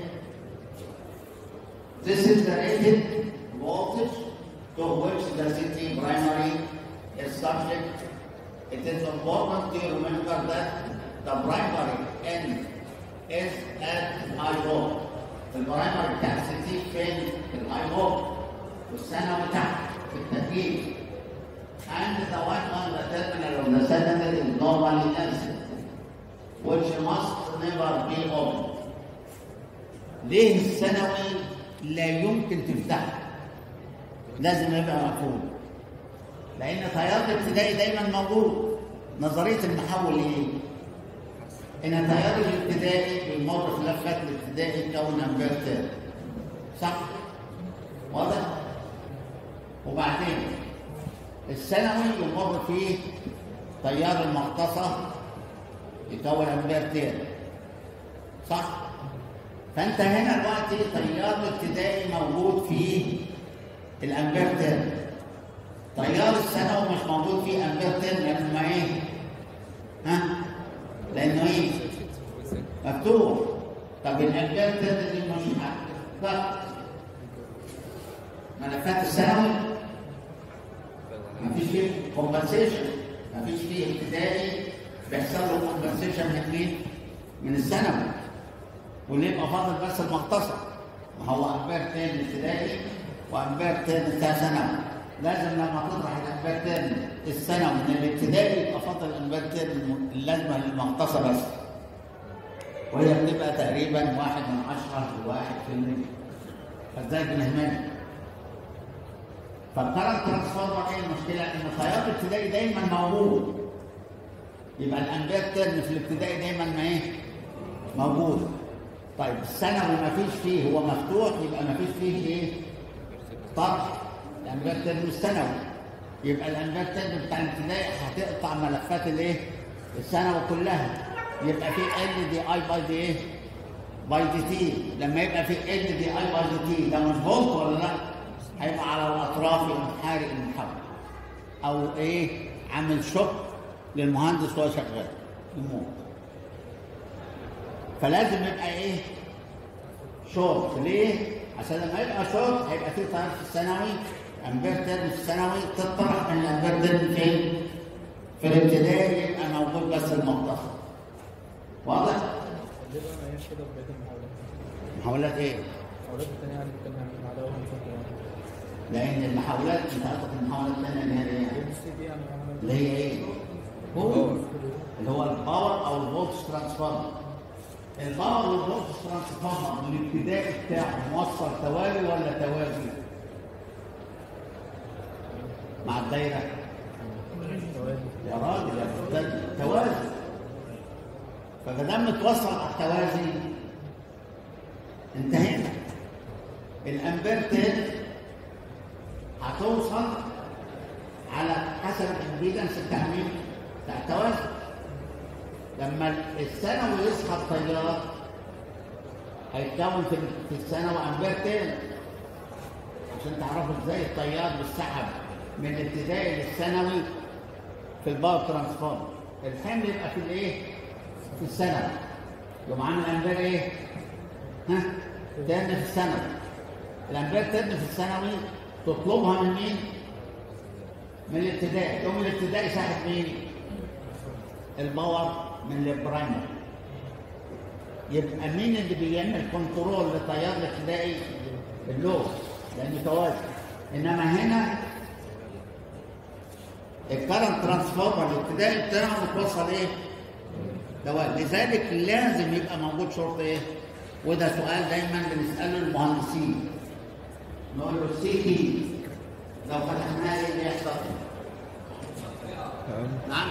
This is the rated voltage to which the CT primary is subject. It is important to remember that the primary end is at high volt. البرايمري بتاع السي تي فين؟ في الهاي فولت والثانوي تحت في التكييف. And the one on the terminal of the secondary is normally empty, which must never be open. ليه الثانوي لا يمكن تفتحه؟ لازم يبقى مفهوم لان تيار الابتدائي دايما موجود نظريه المحول ايه ان التيار الابتدائي بيمر في لفات الابتدائي كون امبير تيرن صح واضح وبعدين الثانوي يمر فيه تيار المغطسه يكون امبير تيرن صح فانت هنا دلوقتي تيار الابتدائي موجود فيه الامبير تيرن تيار الثانوي مش موجود فيه امبير تيرن لانه ايه ها لانه ايه مفتوح طب الامبير تيرن دي مش لا ملفات الثانوي مفيش فيه كومبنسيشن مفيش فيه ابتدائي بيحصل له كومبنسيشن من مين؟ من الثانوي واللي يبقى فاضل بس المختصر ما هو امبير تاني ابتدائي وامبير تاني بتاع ثانوي لازم لما تطرح الامبير تاني الثانوي من الابتدائي يبقى فاضل امبير تاني اللازمه للمختصر بس وهي بتبقى تقريبا واحد من عشرة لواحد في المية فازاي بنهملها فالكرنت ترانسفورمر ايه المشكله؟ ان التيار الابتدائي دايما موجود يبقى الامبير تيرن في الابتدائي دايما ما ايه؟ موجود طيب الثانوي ما فيش فيه هو مفتوح يبقى ما فيش فيه ايه؟ طرح الامبير تيرن الثانوي يبقى الامبير تيرن بتاع الابتدائي هتقطع ملفات الايه؟ الثانوي كلها يبقى في ال دي اي باي دي ايه؟ باي دي تي لما يبقى في ال دي اي باي دي تي ده مش فولت ولا لا؟ هيبقى على الاطراف يقوم حارق المحول او ايه عامل شوك للمهندس وهو شغال يموت فلازم يبقى ايه شورت ليه عشان لما يبقى شورت هيبقى في تيار في الثانوي امبير تيرن في الثانوي تطرح من الامبير تيرن فين في الابتدائي يبقى موجود بس المختصر واضح ليه بقى ما هياش كده في بقيه المحاولات؟ محاولات ايه المحاولات التانية يعني بتتكلم عن العداوة والمشاكل لان المحاولات انت قصدك المحاولات الثانيه اللي هي ايه يعني السي دي يعني عملت اللي هي ايه هو اللي هو الباور او الفولتج ترانسفورمر الباور والفولتج ترانسفورمر من الابتدائي بتاعه موصل توالي ولا توازي مع الدايره يا راجل يا مبتدئ توازي فما دام متوصل على التوازي انتهينا الامبير تيرن هتوصل على حسب الامبيدنس بتاع مين؟ بتاع التوازن لما الثانوي يسحب تيار هيتكون في في الثانوي امبير تاني عشان تعرفوا ازاي التيار بيسحب من الابتدائي للثانوي في الباور ترانسفورم الحمل يبقى في الايه؟ في الثانوي يقوم عامل امبير ايه؟ ها؟ ترن في الثانوي الامبير ترن في الثانوي تطلبها من مين؟ من الابتدائي يوم الابتدائي ساحب مين؟ الباور من البرايمري يبقى مين اللي بيعمل كنترول للتيار الابتدائي؟ اللود لانه توازي انما هنا الكرنت ترانسفورمر الابتدائي بتاعه متوصل ايه؟ توازي لذلك لازم يبقى موجود شرط ايه؟ وده سؤال دايما بنساله المهندسين نقول له السي تي لو فتحناها ايه اللي يحصل؟ نعم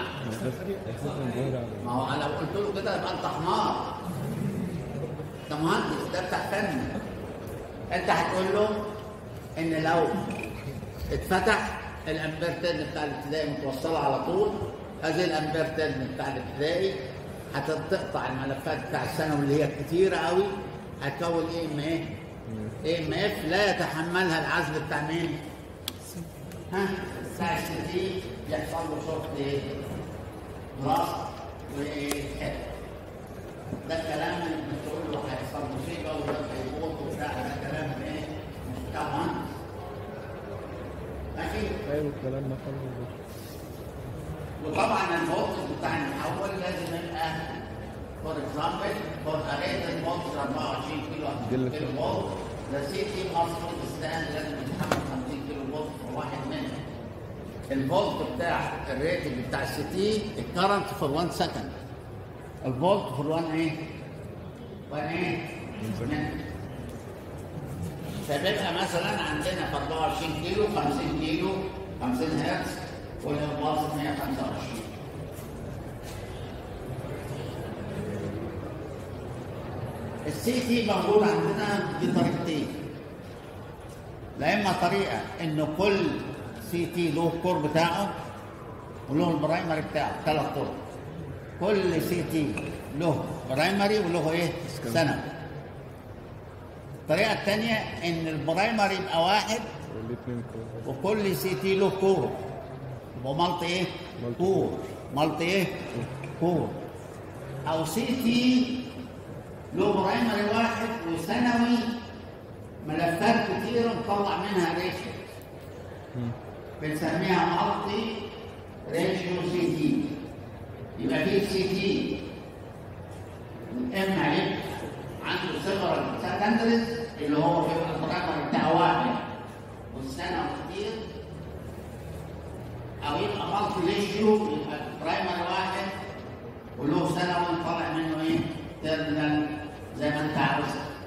ما هو انا لو قلت له كده يبقى انت حمار ده مهندس ده بتاع فن انت هتقول له ان لو اتفتح الامبير تيرن بتاع الابتدائي متوصله على طول هذه الامبير تيرن بتاع الابتدائي هتقطع الملفات بتاع الثانوي اللي هي كتيره قوي هتكون ايه ام ايه؟ ايه ام اف لا يتحملها العزل بتاع مين؟ ها؟ بتاع السي يحصل له شورت ايه؟ راس وايه؟ ده كلام بتقول له هيحصل مصيبه وده هيموت وبتاع ده كلام ايه؟ مش بتاع مهندس ماشي؟ ايوه الكلام ده خالص وطبعا الفولت بتاع المحول لازم يبقى فور اكزامبل فور اريت الفولت 24 كيلو كيلو فولت ذا سي تي مصروف ستاند لازم يتحمل 50 كيلو فولت في واحد منهم الفولت بتاع الريتنج بتاع السي تي الكرنت فور 1 سكند الفولت فور 1 ايه؟ 1 ايه؟ minute. فبيبقى مثلا عندنا في 24 كيلو 50 كيلو 50 هرتز والباص 125 السي تي موجود عندنا بطريقتين لا اما طريقه انه كل سي تي له الكور بتاعه وله البرايمري بتاعه ثلاث طرق كل سي تي له برايمري وله ايه ثانوي الطريقه الثانيه ان البرايمري يبقى واحد والاثنين كور وكل سي تي له كور يبقى مالتي ايه مالتي. كور مالتي ايه كور او سي تي له برايمري واحد وثانوي ملفات كتيرة نطلع منها ريشيو بنسميها مالتي ريشيو سي تي يبقى في سي تي اما يبقى عنده سيفرال سكندريز اللي هو بيبقى البرايمري بتاعه واحد والثانوي كتير او يبقى مالتي ريشيو يبقى برايمري واحد وله ثانوي طالع منه ايه؟ تيرمينال زي ما انت عاوز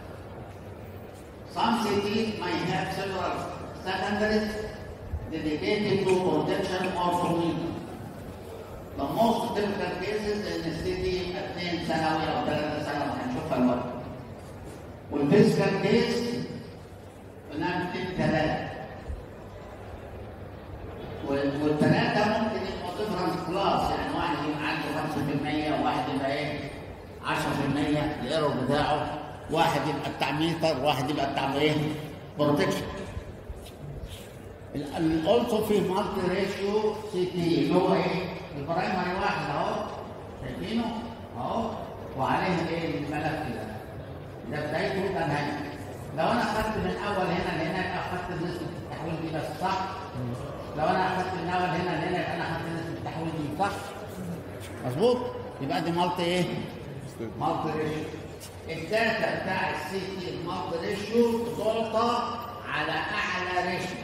Some cities might have several secondaries dedicated to protection or provision. The most difficult cases in the city اثنين ثانوي او ثلاثة ثانوي هنشوفها الوقت. والفيزيكال كيس بنعمل ثلاثة. وال- والثلاثة ممكن يبقوا ديفرنت كلاس يعني واحد يبقى عنده 5% وواحد يبقى ايه 10% الايرور بتاعه واحد يبقى بتاع ميتر واحد يبقى بتاع ايه بروتكشن اولسو في مالتي ريشيو سي تي اللي هو ايه البرايمري واحد اهو شايفينه اهو وعليه ايه الملف ده ده بدايته ده نهايته لو انا اخدت من اول هنا لهناك اخدت نسبه التحويل دي بس صح لو انا اخدت من اول هنا لهنا يبقى انا اخدت نسبه التحويل دي صح مظبوط يبقى دي مالتي ايه مالتي ريشيو الداتا بتاع السي تي المالتي ريشيو تعطى على اعلى ريشيو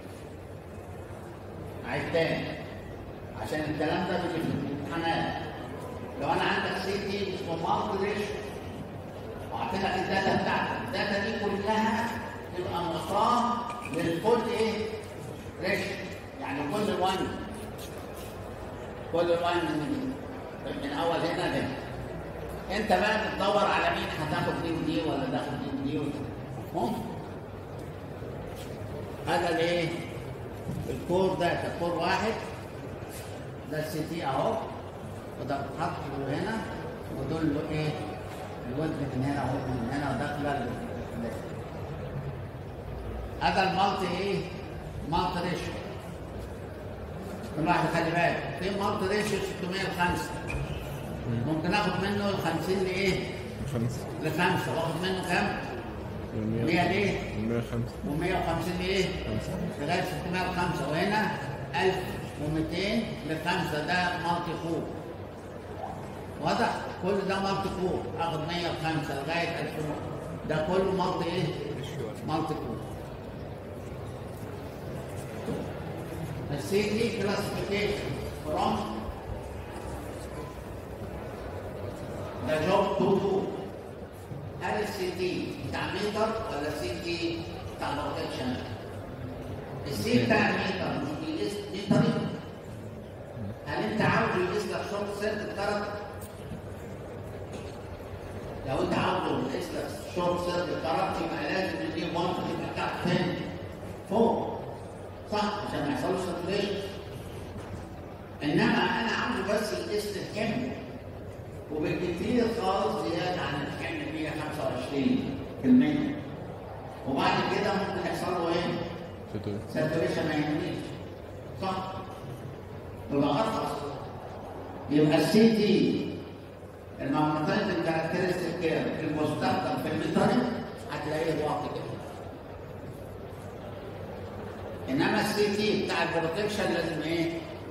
عيد تاني عشان الكلام ده بيجي في الامتحانات لو انا عندك سي تي اسمه مالتي ريشيو واعطيتك الداتا بتاعتك الداتا دي كلها تبقى معطاه للكل ايه ريشيو يعني كل وان كل وان من, من اول هنا لهنا انت بقى بتدور على مين هتاخد دي ودي ولا تاخد دي ودي ولا ممكن هذا الايه الكور ده ده كور واحد ده السي تي اهو وده بتحط له هنا ودول له ايه الودن من هنا وودن من هنا وداخله ال- هذا المالتي ايه مالتي ريشيو كل واحد خلي بالك في مالتي ريشيو 605 ممكن اخد منه ال 50 لايه؟ خمسة لخمسه واخد منه كام؟ 100 ليه؟ المية خمسة و150 لايه؟ خمسة لغايه 605 وهنا 1200 لخمسه ده مالتي كور واضح؟ كل ده مالتي كور اخد 105 لغايه 2000 ده كله مالتي ايه؟ مالتي كور السي دي كلاسيفيكيشن فروم ده جوب تو تو هل السي تي بتاع ميتر ولا السي تي بتاع بروتكشن؟ السي بتاع الميتر مش بيقيس ميتري هل انت عاوز يقيس لك شورت سيركت كارت؟ لو انت عاوز يقيس لك شورت سيركت كارت يبقى لازم الدي 1 تبقى بتاعت فين؟ فوق صح عشان ما يحصلش ساتوريشن انما انا عاوز بس يقيس لي الكم وبالكثير خالص زياده عن الكم 125% وبعد كده ممكن يحصل له ايه؟ ستة ساتوريشن ما يهمنيش صح؟ يبقى ارخص يبقى السي تي المغناطيس الكاركترستيك كير المستخدم في الميترنج هتلاقيه واطي كده انما السي تي بتاع البروتكشن لازم ايه؟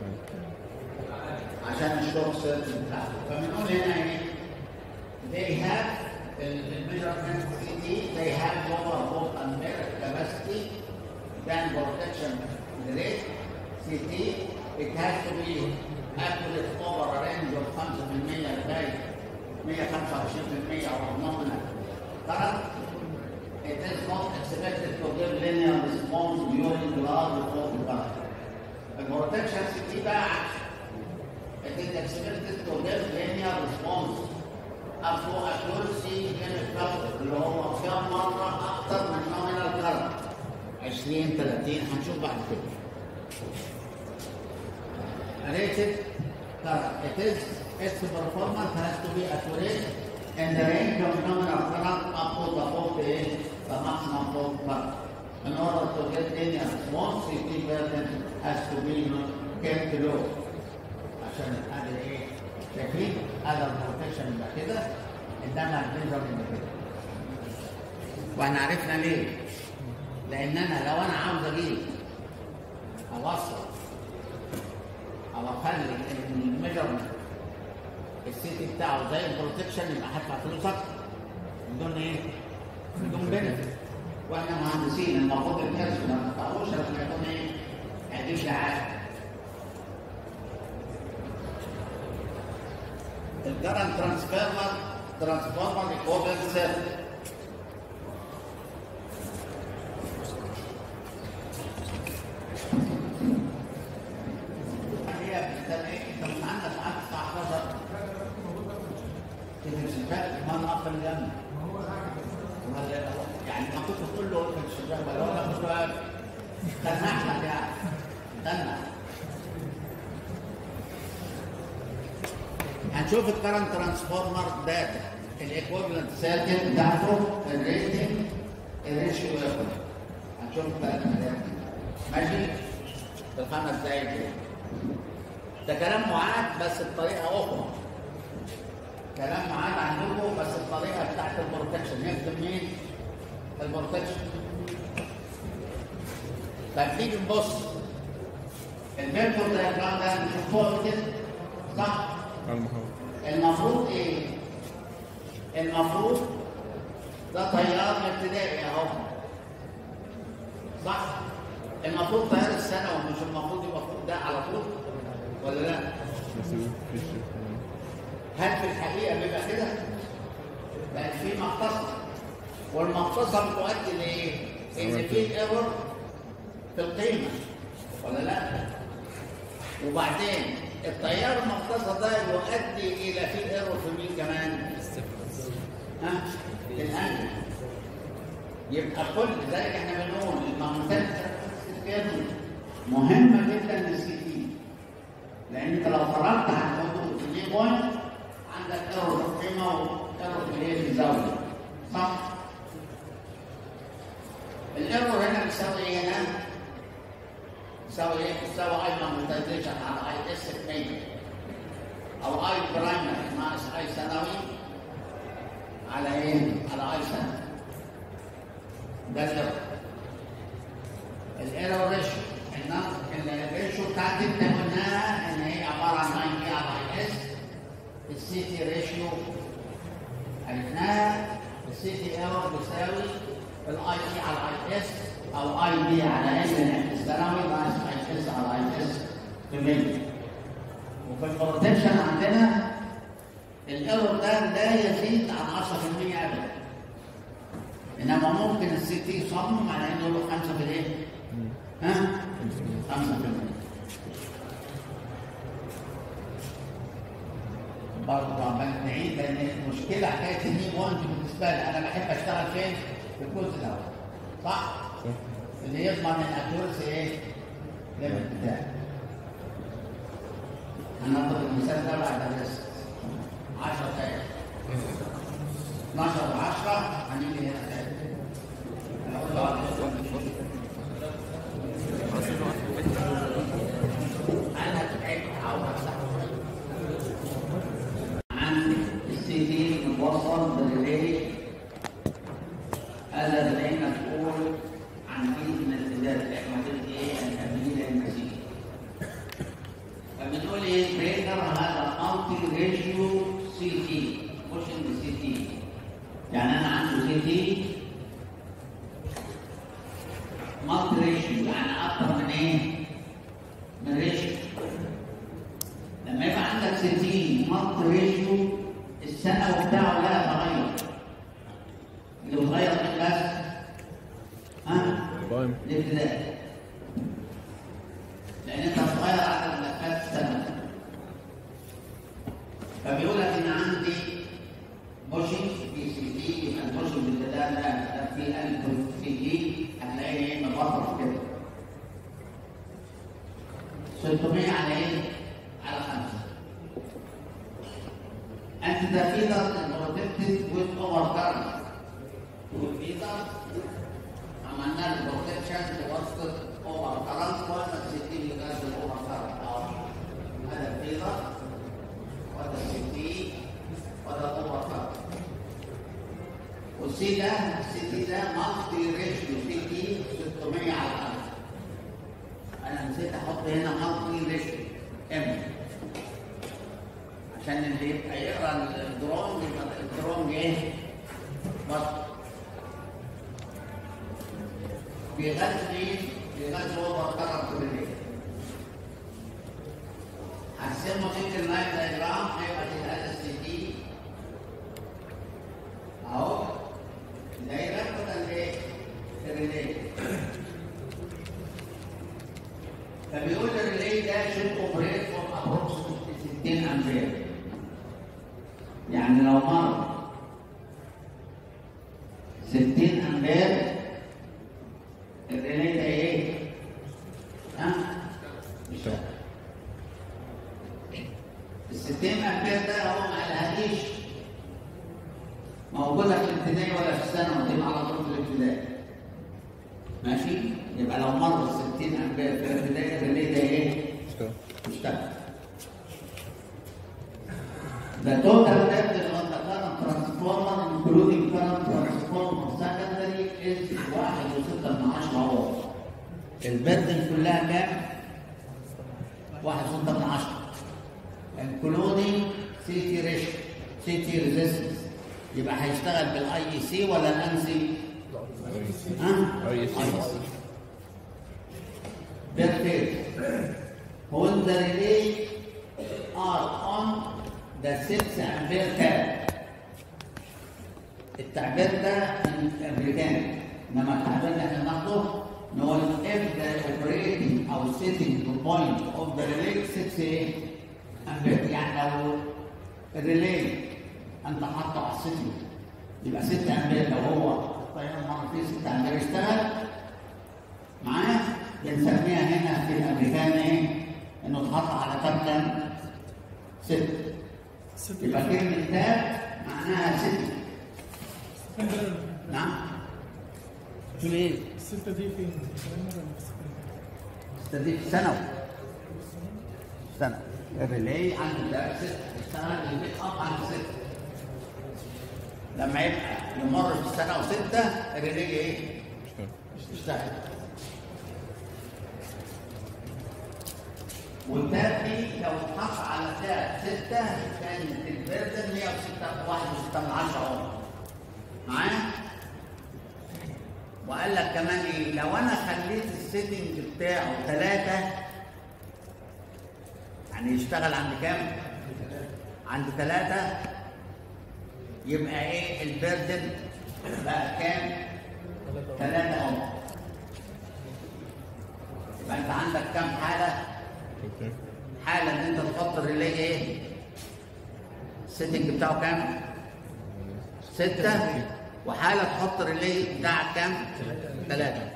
عشان الشورت سيركت بتاعته فبنقول هنا ايه؟ they have the measurement CT they have lower volt ampere capacity than protection rate CT it has to be accurate over a range of 5% لغايه 125% او nominal current it is not expected to دي بقى عكس انت اكسبكتد تو جيف لينير ريسبونس اب تو اكيورسي من الكفر اللي هو كام مره اكتر من نومينال كارت 20 30 هنشوف بعد كده rated current. It is its performance has to be accurate in the range of nominal current up to the fault is the maximum fault current. In order to get any response, CT version has to be kept low. عشان هذا ايه؟ شايفين؟ هذا البروتكشن يبقى كده انما البنزر يبقى كده. واحنا عرفنا ليه؟ لان انا لو انا عاوز اجيب اوصل او اخلي الميجرمنت السيتي بتاعه زي البروتكشن يبقى هدفع فلوس اكتر بدون ايه؟ بدون بنفيت واحنا مهندسين المفروض الكاش ما ندفعوش لما يكون ايه؟ هيجيب لي عائد الكرنت ترانسفيرمر ترانسفورمر ايكوفالنت سيركت هي بتبقى ايه؟ انت مش عندك عدد الساعه 11 في الشباك ما نقفل الجنب يعني ما كنت تقول له في الشباك ولا هو لا مش واقف تنح لك يعني تنح هنشوف الكرنت ترانسفورمر داتا الايكويفالنت سيركت بتاعته الريتنج الريشيو ايكوال هنشوف الثلاث حاجات ماشي في الخمس دقايق كده ده كلام معاد بس بطريقه اخرى كلام معاد عندكم بس الطريقه بتاعت البروتكشن يخدم مين؟ البروتكشن طيب نيجي نبص الفيرتور دايجرام ده نشوف فوق كده صح؟ على المحاور المفروض ايه؟ المفروض ده طيار ابتدائي اهو صح؟ المفروض طيار الثانوي مش المفروض يبقى فوق ده على طول ولا لا؟ بس في الشيء هل في الحقيقه بيبقى كده؟ بقت في مختصر والمختصر تؤدي لايه؟ ان في ايرور في القيمه ولا لا؟ وبعدين التيار المختصر ده يؤدي الى في ايرور في مين كمان؟ ها؟ في الانجل يبقى كل ذلك احنا بنقول المعلومات مهمه جدا للسي تي لان انت لو خرجت عن حدود الدي بوينت عندك ايرور في القيمه وايرور في الايه في الزاويه صح؟ الايرور هنا بيساوي ايه هنا؟ بيساوي ايه؟ بيساوي اي ماجنتايزيشن على اي اس 2 او اي برايمري ناقص اي ثانوي على ايه؟ على اي ثانوي ده الايرور الايرور ريشيو الريشيو بتاعتي انت قلناها ان هي عباره عن 9 بي على اي اس السي تي ريشيو عرفناها السي تي ايرور بيساوي الاي تي على اي اس او اي بي على ان الثانوي ناقص اي اس على اي اس في ملي وفي البروتكشن عندنا الايرور ده لا يزيد عن 10% ابدا انما ممكن السي تي يصمم على انه له 5 في الايه؟ ها؟ 5 في المية برضه عمال نعيد لان المشكله حكايه الني بوينت بالنسبه لي انا بحب اشتغل فين؟ في الجزء الاول صح؟ صح اللي يضمن الاكيورسي ايه؟ ليفل بتاعي هنضرب المثال ده بعد الريست 10 دقايق 12 و10 هنيجي هنا تاني هنقول له على انا تعبت عاوز اصحى عندي السي دي متوصل بالريلي هذا الريلي مسؤول عن مين من الامتداد احنا بنقول ايه التمرين المسيح فبنقول ايه بريكر هذا مالتي ريشيو سي تي مش ان سي تي يعني انا عندي سي تي مالتي ريشيو يعني اكتر من ايه؟ من ريشيو لما يبقى عندك 60 مالتي ريشيو السنه بتاعه لا يتغير اللي بيتغير مين بس؟ ها؟ بايم الابتدائي لان انت هتغير عدد الملفات ده ده ده في قلب في دي هتلاقي ايه مبطط كده 600 على ايه؟ على 5 انت ده فيدر بروتكتد ويز اوفر كارنت والفيدر عملنا له بروتكشن بواسطه اوفر كارنت ولا 60 لغايه الاوفر كارنت اهو هذا الفيدر وهذا 60 وهذا الاوفر كارنت والسي ده السي ده مالتي ريشيو سي دي 600 على 5 انا نسيت احط هنا مالتي ريشيو ام عشان اللي يبقى يقرا الدرونج يبقى الدرونج ايه؟ بطل بيغذي بيغذي هو بطل كل ليل هقسمه تلك اللاين دايجرام هيبقى دي هذا السي دي اهو دايره بدل ايه؟ الريلي فبيقول الريلي ده شيل اوبريت فور ابروكسيمتلي 60 امبير يعني لو مر 60 امبير الريلي ده ايه؟ ها؟ مش ال 60 امبير ده هو ما لهاش موجوده في الابتدائي ولا في الثانوي دي على طول في الابتدائي ماشي؟ يبقى لو مر 60 امبير في الابتدائي الريلي ده ايه؟ اشتغل اشتغل The total depth on the current transformer including current transformer secondary is 1.6 من 10 اهو البردن كلها كام؟ 1.6 من 10 including CT ratio CT resistance يبقى هيشتغل بالاي اي سي ولا الان سي؟ ها؟ IEC. Perfect. When the relay are on the 6 ampere tab. التعبير ده من الامريكان انما التعبير اللي احنا بناخده نقول if the operating او setting point of the relay 6 ايه؟ امبير يعني لو الريلي انت حاطه على السيتنج يبقى 6 امبير لو هو الطيار مره فيه 6 امبير اشتغل معايا بنسميها هنا في الامريكان ايه؟ انه اتحط على تاب كام؟ ست يبقى كلمة تاب معناها ست نعم تقول ايه؟ الستة دي فين؟ استديك ثانوي ثانوي الريلي عنده تاب ست السنة اللي بيت اب عنده ست لما يبقى يمر في السنة وستة الريلي ايه؟ اشتغل اشتغل والتاب دي لو اتحط على تاب 6 كانت الفيرجن 106 1.6 من 10 اهو معايا؟ وقال لك كمان ايه؟ لو انا خليت السيتنج بتاعه 3 يعني يشتغل عند كام؟ عند 3 يبقى ايه البردن بقى كام؟ 3 اهو يبقى انت عندك كام حاله؟ اوكي حاله ان انت تحط الريلي ايه؟ السيتنج بتاعه كام؟ ستة وحالة تحط الريلي بتاعك كام؟ ثلاثة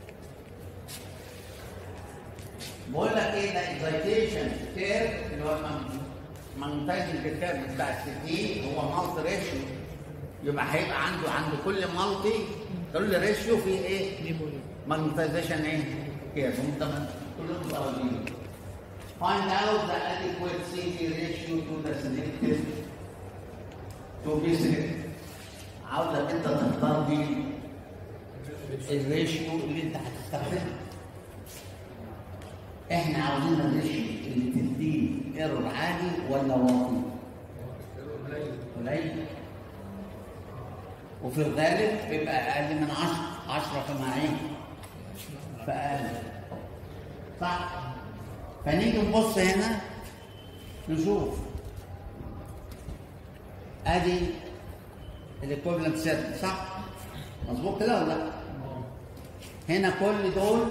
بقول لك ايه ده اكزايتيشن كير اللي هو مانتاجنج كير بتاع الستين هو مالتي ريشيو يبقى هيبقى عنده عند كل مالتي كل ريشيو فيه ايه؟ مانتايزيشن ايه؟ كير هم طبعا كلهم متواجدين Find out the adequate CT ratio to the selected to be selected. عاوزك انت تختار دي الريشيو اللي انت هتستخدمه. احنا عاوزين الريشيو اللي تديه ايرور عالي ولا واطي؟ قليل. وفي الغالب بيبقى اقل من 10 10 فما ايه؟ فاقل. صح؟ فنيجي نبص هنا نشوف ادي الايكوفلنت سيت صح؟ مظبوط كده ولا لا؟ هنا كل دول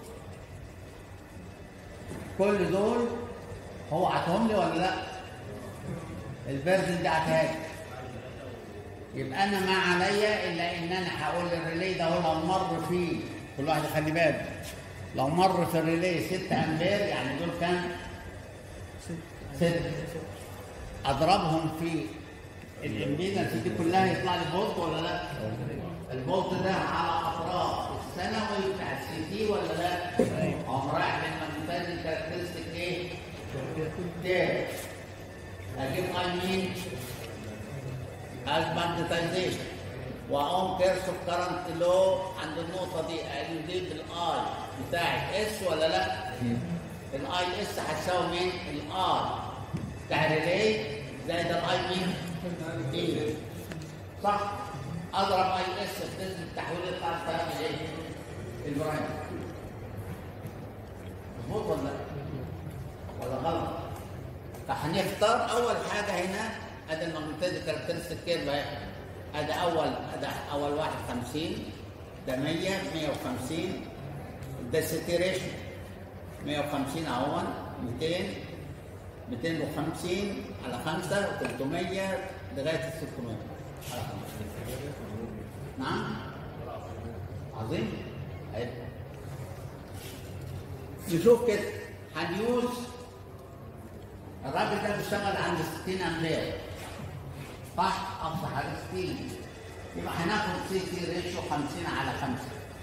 كل دول هو عطهم لي ولا لا؟ الفيرجن دي عطاها لي يبقى انا ما عليا الا ان انا هقول الريلي ده هو لو مر فيه كل واحد يخلي باله لو مر في الريلي 6 امبير يعني دول كام؟ ست اضربهم في الامبيدنس دي كلها يطلع لي فولت ولا لا؟ الفولت ده على اطراف الثانوي بتاع السي تي ولا لا؟ اقوم رايح للماجنتايزنج كاركترستيك ايه؟ تاني اجيب اي مين؟ از ماجنتايزيشن واقوم كيرشوف كرنت لو عند النقطه دي اقول دي بالاي بتاعت اس ولا لا؟ الاي اس هتساوي مين؟ الار بتاع الريلي زائد الاي مين؟ دي صح؟ اضرب اي اس في نسبه التحويل يطلع الكلام الايه؟ البرايم مظبوط ولا لا؟ ولا غلط؟ فهنختار اول حاجه هنا ادي الماجنتيز كاركترستيك كيرف اهي ادي اول ادي اول واحد 50 ده 100 150 ده السيتي ريشيو 150 اهون 200 250 على 5 300 لغايه ال 600 على 5 نعم عظيم حلو نشوف كده هنيوز الراجل ده بيشتغل عند 60 امبير صح اقصى حاجه 60 يبقى هناخد سي تي ريشيو 50 على 5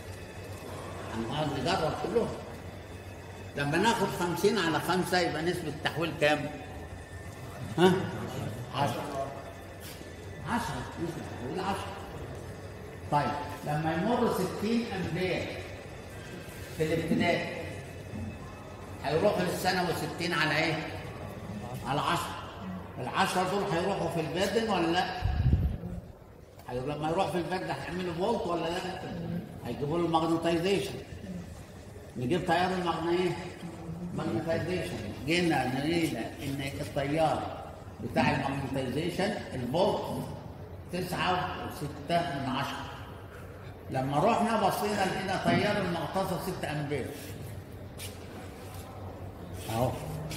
هنقعد نجرب كلهم لما ناخد 50 على 5 يبقى نسبه التحويل كام؟ ها؟ 10 10 نسبه التحويل 10 طيب لما يمر 60 امبير في الابتدائي هيروحوا للثانوي 60 على ايه؟ على 10 العشرة دول هيروحوا في البادن ولا لا؟ هي- لما يروح في البادن هيعملوا فولت ولا لا؟ هيجيبوا له الماجنتايزيشن نجيب تيار المغناطيسي ماجنتايزيشن جينا نرينا ان التيار بتاع الماجنتايزيشن الفولت تسعة وستة من عشرة لما رحنا بصينا لقينا تيار المغطاسة ستة أمبير أهو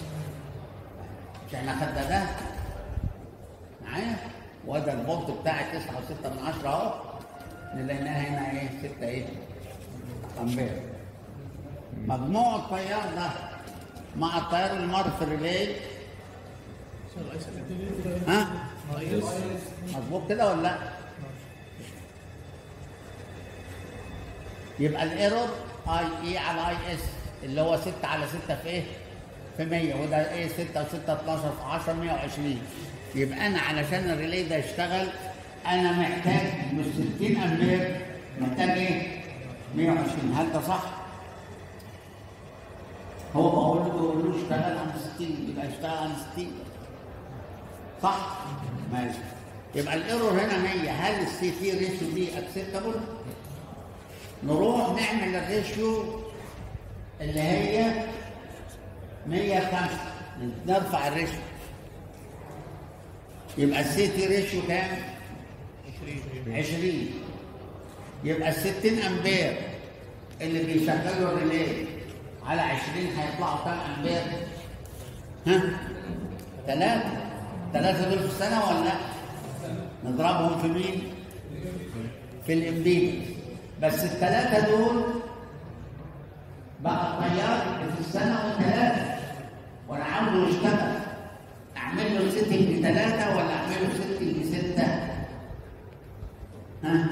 مش احنا خدنا ده معايا وده الفولت بتاعي تسعة وستة من عشرة أهو نلاقيناها هنا إيه ستة إيه أمبير مجموع التيار ده مع التيار اللي مر في الريلي ها مظبوط كده ولا لا يبقى الايرور اي اي على اي اس اللي هو 6 على 6 في ايه في 100 وده ايه 6 و6 12 في 10 120 يبقى انا علشان الريلي ده يشتغل انا محتاج مش 60 امبير محتاج ايه 120 هل ده صح هو بقول له بقول له اشتغل عن 60 يبقى اشتغل عن 60 صح؟ ماشي يبقى الايرور هنا 100 هل السي تي ريشيو دي اكسبتابل؟ نروح نعمل الريشيو اللي هي 105 نرفع الريشيو يبقى السي تي ريشيو كام؟ 20 يبقى ال 60 امبير اللي بيشغلوا الريلي على 20 هيطلعوا كام امبير؟ ها؟ ثلاثة ثلاثة دول في السنة ولا لا؟ نضربهم في مين؟ في الامبيدنس بس الثلاثة دول بقى التيار اللي في السنة ثلاثة وأنا عاوزه يشتغل أعمل له سيتنج ثلاثة ولا أعمل له سيتنج ستة؟ ها؟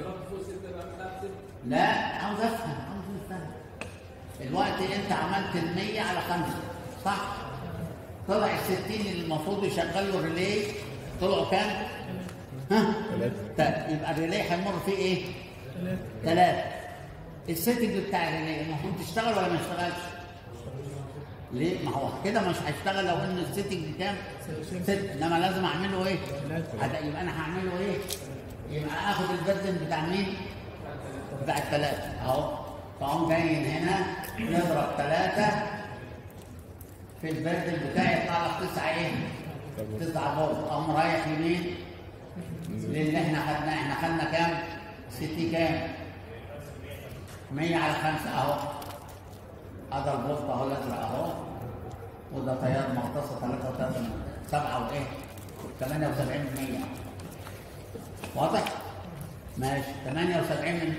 لا عاوز أفهم عاوز أفهم الوقت أنت عملت المية على خمسة صح؟ طلع الستين اللي المفروض يشغلوا الريلي طلعوا كام؟ ها؟ ثلاثة يبقى الريلي هيمر فيه ايه؟ ثلاثة السيتنج بتاع الريلي المفروض تشتغل ولا ما يشتغلش؟ ليه؟ ما هو كده مش هيشتغل لو ان السيتنج كام؟ ست انما لازم اعمله ايه؟ هذا يبقى انا هعمله ايه؟ يبقى اخد البردن بتاع مين؟ بتاع الثلاثة اهو فاقوم جاي هنا نضرب ثلاثة في البردل بتاعي يطلع لك تسعة ايه؟ تسعة فولت اقوم رايح يمين للي احنا خدناه احنا خدنا كام؟ ستي كام؟ 100 على 5 اهو هذا الفولت اهو الازرق اهو وده تيار مغطاسه 3 و 3 7 وايه؟ 78 100 واضح؟ ماشي 78 من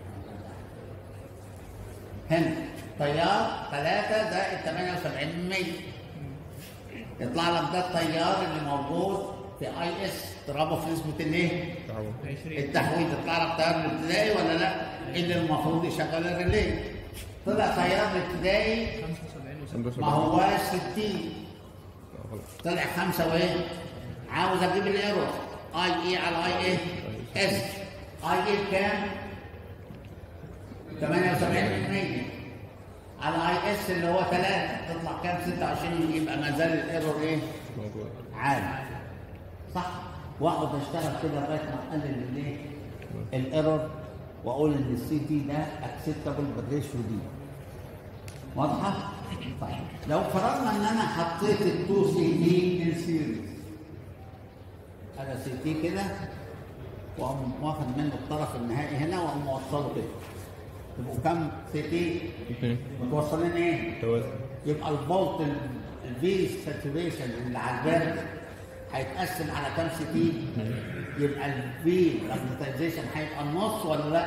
هنا تيار 3 زائد 78 من 100 يطلع لك ده التيار اللي موجود في اي اس تضربه في نسبه الايه؟ تعاون التحويل يطلع لك تيار الابتدائي ولا لا؟ اللي المفروض يشغل الريلي طلع تيار الابتدائي 75 ما هواش 60 غلط طلع خمسة وايه؟ عاوز اجيب الايرور اي اي على اي ايه؟ اس اي اي بكام؟ 78% على اي اس اللي هو 3 تطلع كام 26 يبقى ما زال الايرور ايه؟ موجود عالي صح؟ واقعد اشتغل كده لغايه ما اقلل الايه؟ الايرور واقول ان السي تي ده اكسبتابل بالريشيو دي واضحه؟ طيب لو فرضنا ان انا حطيت التو سي تي ان سيريز هذا سي تي كده واقوم واخد منه الطرف النهائي هنا واقوم موصله كده يبقوا كام سي تي؟ اثنين متوصلين ايه؟ توازي يبقى الفولت الفي ساتوريشن اللي على الباب هيتقسم على كام سي تي؟ يبقى الفي ماجنتيزيشن هيبقى النص ولا لا؟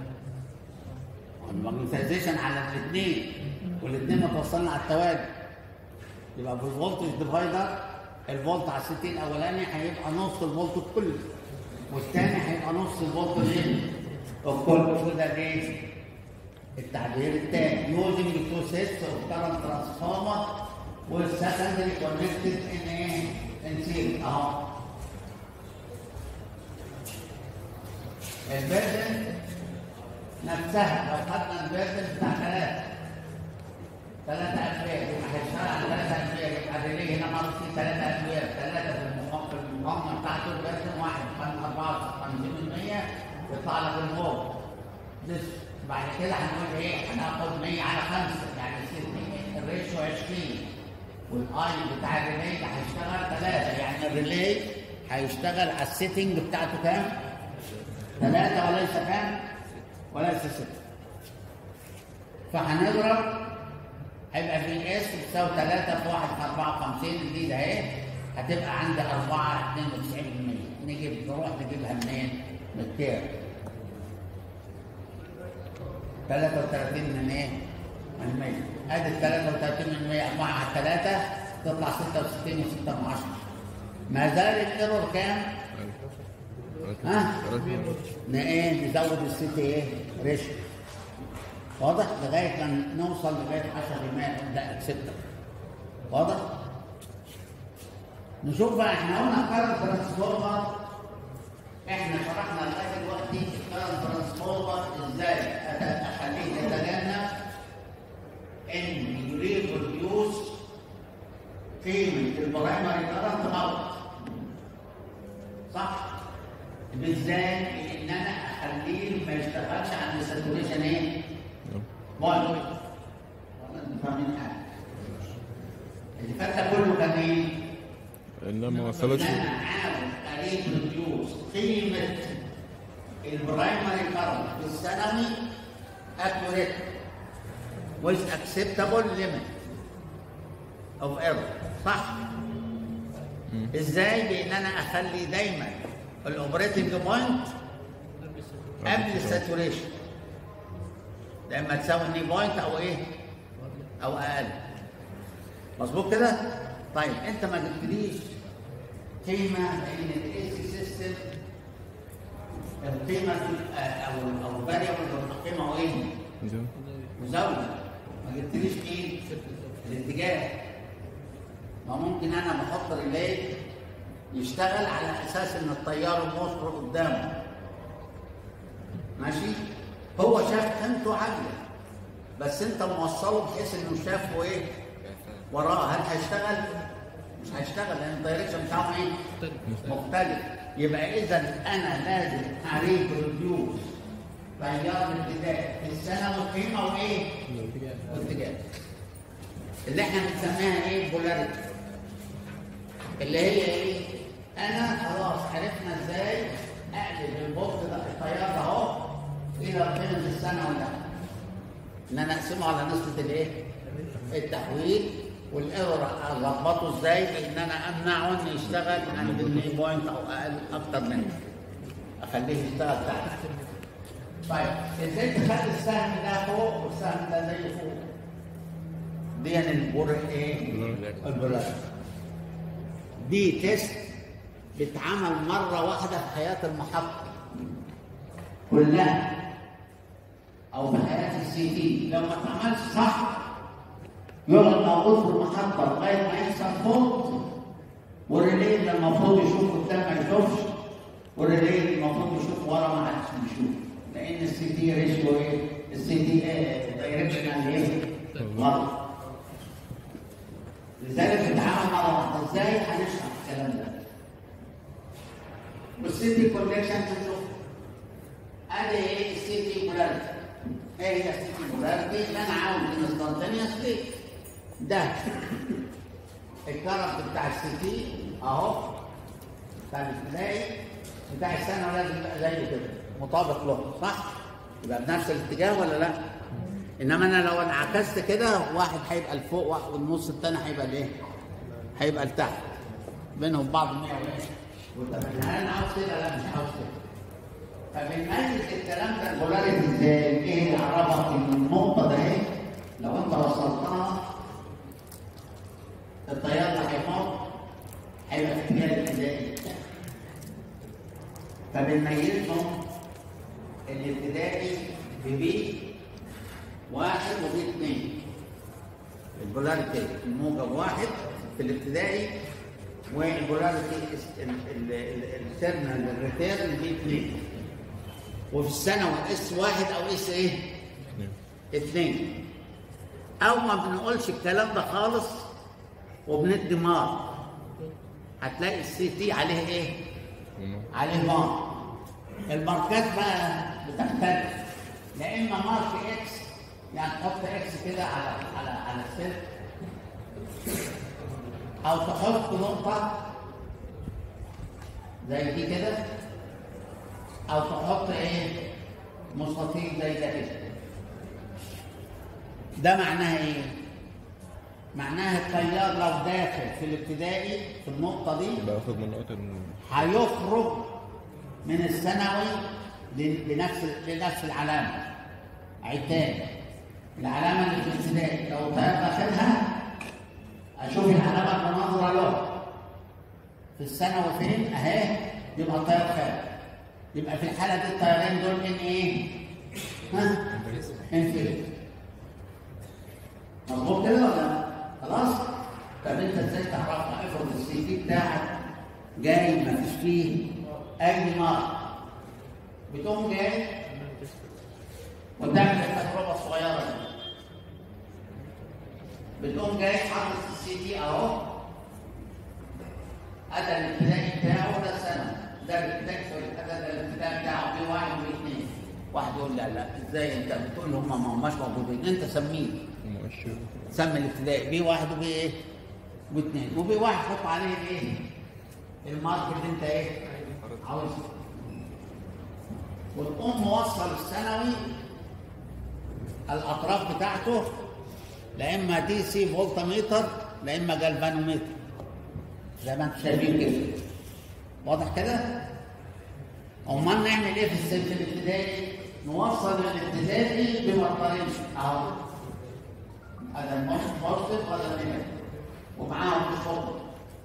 الماجنتيزيشن على الاثنين والاثنين متوصلين على التوالي يبقى في الفولتج ديفايدر الفولت على الستين الاولاني هيبقى نص الفولت كله والثاني هيبقى نص الفولت الايه؟ الكل كده ايه؟ التعبير الثاني يوزنج تو سيتس اوف كارنت ترانسفورمر والسكندري كونكتد ان ايه؟ ان سيريز اهو البيردن نفسها لو خدنا البيردن بتاع ثلاثة ثلاثة أمبير يبقى هيشتغل على ثلاثة أمبير يبقى الريلي هنا مرة فيه ثلاثة أمبير ثلاثة في المقام في المقاومة بتاعته البيردن واحد كان 54% يطلع لك الفولت بس بعد كده هنقول ايه هناخد 100 على 5 يعني 60 الريشيو 20 والاي بتاع الريلي اللي هيشتغل 3 يعني الريلي هيشتغل على السيتنج بتاعته كام؟ 3 وليس كام؟ وليس 6 فهنضرب هيبقى في اس بتساوي 3 في 1 في 54 الجديده اهي هتبقى عندي 4 92% نجيب نروح نجيبها منين؟ من الكام؟ 33 من ايه؟ من 100 ادي ال 33 من 100 4 على 3 تطلع 66 و6 من 10 ما زال الايرور كام؟ ها؟ ن- ايه نزود الست ايه؟ ريشيو واضح؟ لغايه ما نوصل لغايه 10% نبدا اكسبتر واضح؟ نشوف بقى احنا قلنا كارنت ترانسفورمر احنا شرحنا لغايه دلوقتي الكارنت ترانسفورمر ازاي أت- اخليه يتجنب ان يريبروديوس قيمه البرايمري كارنت اوت صح؟ ازاي؟ ان انا اخليه ما يشتغلش عند ساتوريشن ايه؟ بوينت ولا انتوا فاهمين حاجه؟ اللي فات ده كله كان ايه؟ انما ما وصلتش ان انا عاوز اريبروديوس قيمه البرايمري كارنت في الثانوي اكيوريت with acceptable limit of error صح؟ ازاي؟ بان انا اخلي دايما الاوبريتنج بوينت قبل الساتوريشن لما تساوي الني بوينت او ايه؟ او اقل مظبوط كده؟ طيب انت ما جبتليش قيمه لان الاي سي سيستم القيمه في- او او فاريبل القيمه هو ايه؟ زين. مزاوله ما جبتليش ايه؟ الاتجاه ما ممكن انا بحط ريلي يشتغل على اساس ان الطيار المصر قدامه ماشي هو شاف قيمته عاليه بس انت موصله بحيث انه شافه ايه وراه هل هيشتغل مش هيشتغل لان الدايركشن بتاعه ايه مختلف يبقى اذا انا لازم اريبروديوس تيار الابتداء في السنه والقيمه وايه والاتجاه اللي احنا بنسميها ايه بولاريتي اللي هي ايه انا خلاص عرفنا ازاي اقلب البوست ده التيار ده اهو الى قيمه السنه ولا ان انا اقسمه على نسبه الايه التحويل والايرور اظبطه ازاي بان انا امنعه انه يشتغل عند الني بوينت او اقل اكتر منه اخليه يشتغل تحت طيب ازاي تخلي السهم ده فوق والسهم ده زي فوق دي البر ايه البولار دي تيست بيتعمل مره واحده في حياه المحطه كلها او في حياه السي تي لو ما اتعملش صح يقعد موجود في المحطه لغايه ما يحصل فوت والريلي اللي المفروض يشوف قدام ما يشوفش والريلي اللي المفروض يشوف ورا ما حدش بيشوف لان السي تي ريشيو ايه؟ السي تي دايركشنال ايه؟ غلط لذلك بتتعامل مع بعض ازاي هنشرح الكلام ده والسي تي كونكشن تشوف ادي ايه السي تي بولاريتي ايه هي السي تي بولاريتي اللي انا عاوز انستنتينيوسلي ده الكرنت بتاع السي تي اهو بتاع الابتدائي بتاع الثانوي لازم يبقى زيه كده مطابق له صح؟ يبقى بنفس الاتجاه ولا لا؟ انما انا لو انعكست كده واحد هيبقى لفوق واحد والنص الثاني هيبقى لايه؟ هيبقى لتحت بينهم بعض 100 و100 هل انا عاوز كده؟ لا مش عاوز كده فبنميز الكلام ده البولاريتي ازاي؟ ايه اللي عرفك ان النقطه ده ايه؟ لو انت وصلتها التيار ده هيموت هيبقى في اتجاه الابتدائي فبنميزهم الابتدائي ببي واحد وبي اثنين البولاريتي الموجب واحد في الابتدائي والبولاريتي التيرمينال الريتيرن بي اثنين وفي الثانوي اس واحد او اس ايه؟ اثنين او ما بنقولش الكلام ده خالص وبندي مار هتلاقي السي تي عليه ايه؟ عليه مار الماركات بقى بتختلف لا اما مارك اكس يعني تحط اكس كده على على على السلك او تحط نقطه زي دي كده او تحط ايه مستطيل زي ده كده ده معناها ايه معناها التيار لو داخل في الابتدائي في النقطه دي باخد من نقطة ال- هيخرج من الثانوي ل- لنفس لنفس العلامه عتاب العلامه اللي في الابتدائي لو التيار داخلها اشوف العلامه بنظره له في الثانوي فين اهي يبقى التيار خارج يبقى في الحاله دي التيارين دول ان ايه؟ ها؟ انفينيت مظبوط كده ولا لا؟ خلاص؟ طب انت ازاي تعرفها؟ افرض السي دي بتاعك جاي ما فيش فيه اي مارك بتقوم جاي وتعمل التجربه الصغيره دي بتقوم جاي حاطط السي دي اهو ادى الابتدائي بتاعه ده سنه ده الابتدائي سوري ادى ده الابتدائي بتاعه في واحد واثنين واحد يقول لا لا ازاي انت بتقول هم ما هماش موجودين انت سميه مؤشر سمي الابتدائي بي واحد وبي ايه؟ واثنين وبي واحد حط عليه الايه؟ المارك اللي انت ايه؟ عاوزه وتقوم موصل الثانوي الاطراف بتاعته لا اما دي سي فولتميتر لا اما جلفانوميتر زي ما انتم شايفين كده واضح كده؟ امال نعمل ايه في السلك الابتدائي؟ نوصل الابتدائي بمطرين اهو هذا الموست بوزيتيف وهذا النيجاتيف ومعاهم الفضل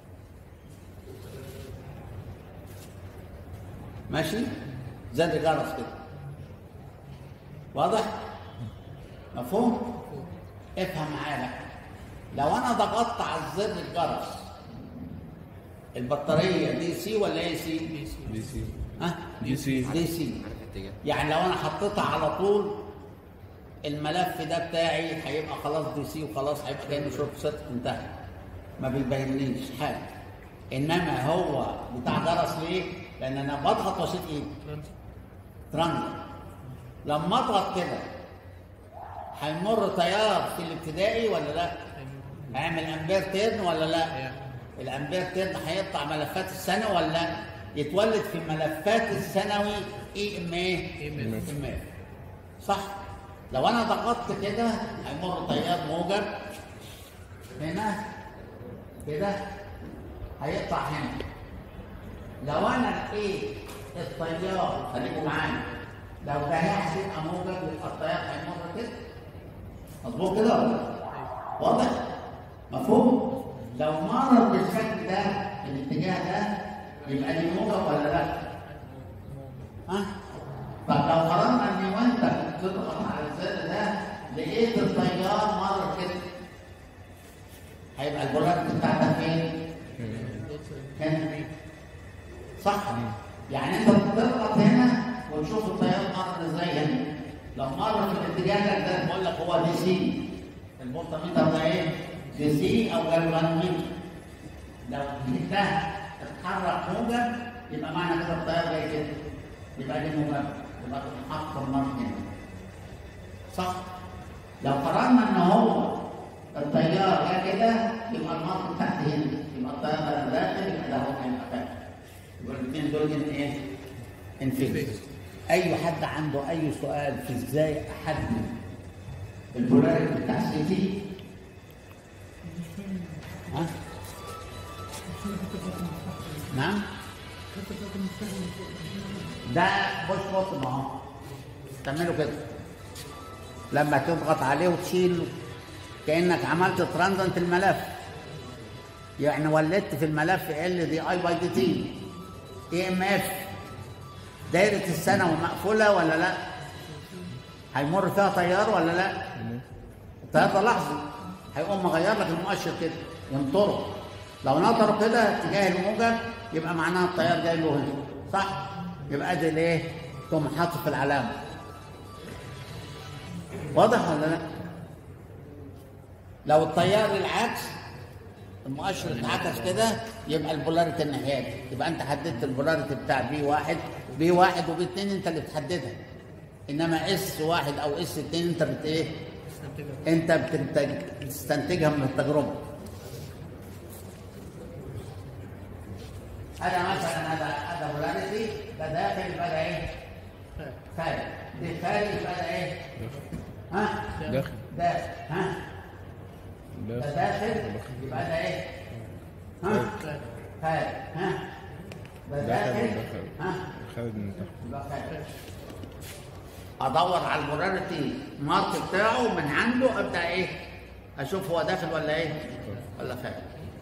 ماشي زي الجرس كده واضح مفهوم افهم معايا بقى لو انا ضغطت على زر الجرس البطاريه دي سي ولا اي سي دي سي ها دي سي دي سي عارف الاتجاه يعني لو انا حطيتها على طول الملف ده بتاعي هيبقى خلاص دي سي وخلاص هيبقى كانه شورت سيركت انتهى ما بيبينليش حاجه انما هو بتاع جرس ليه؟ لان انا بضغط واشيل ايدي ترانزل لما اضغط كده هيمر تيار في الابتدائي ولا لا؟ هيعمل امبير تيرن ولا لا؟ الامبير تيرن هيقطع ملفات الثانوي ولا لا؟ يتولد في ملفات الثانوي اي ام ايه؟ ام ايه صح؟ لو انا ضغطت كده هيمر تيار موجب هنا كده هيقطع هنا لو انا لقيت التيار خليكم معايا لو كان يحسب موجب يبقى التيار هيمر كده مظبوط كده ولا لا؟ واضح؟ مفهوم؟ لو مر بالشكل ده في الاتجاه ده يبقى دي موجب ولا لا؟ ها؟ طب لو فرضنا ان وانت بتضغط على الزر ده لقيت التيار مر كده هيبقى البولاريتي بتاعتك فين؟ هنا صح؟ يعني انت بتضغط هنا وتشوف التيار مر ازاي هنا لو مر في الاتجاه ده ده بقول لك هو دي سي الفولتميتر ده ايه؟ دي سي او جلفانوميتر لو ده اتحرك موجب يبقى معنى كده التيار جاي كده يبقى دي موجب يبقى تتحط النار هنا صح؟ لو فرضنا ان هو التيار جه كده يبقى النار تحت هنا يبقى التيار ده داخل يبقى ده هو هيبقى فاتح يبقى الاثنين دول هنا ايه؟ انفيز اي حد عنده اي سؤال في ازاي احدد البولاريتي بتاع السي تي ها؟ نعم ده بوش بوتن اهو تعمله كده لما تضغط عليه وتشيله كانك عملت ترانزنت الملف يعني ولدت في الملف ال دي اي باي دي تي اي ام اف دايره الثانوي مقفوله ولا لا هيمر فيها تيار ولا لا التيار ده لحظي هيقوم مغير لك المؤشر كده ينطره لو نطره كده اتجاه الموجب يبقى معناها التيار جاي له هنا صح يبقى ادي الايه تقوم حاطط في العلامه واضح ولا لا لو التيار العكس المؤشر اتعكس كده يبقى البولاريتي الناحيه دي يبقى انت حددت البولاريتي بتاع بي واحد بي واحد وبي اتنين انت اللي بتحددها انما اس واحد او اس اتنين انت بت ايه؟ انت بتنتج- بتستنتجها من التجربه هذا مثلا هذا هذا بولاريتي ده داخل يبقى ده ايه؟ خارج دي خارج يبقى ده ايه؟ ها؟ داخل داخل ها؟ ده داخل داخل يبقى ده ايه؟ ها؟ خارج ها؟ ده داخل داخل داخل ها؟ خارج من تحت يبقى خارج ادور على البولاريتي مارك بتاعه من عنده ابدا ايه؟ اشوف هو داخل ولا ايه؟ ولا خارج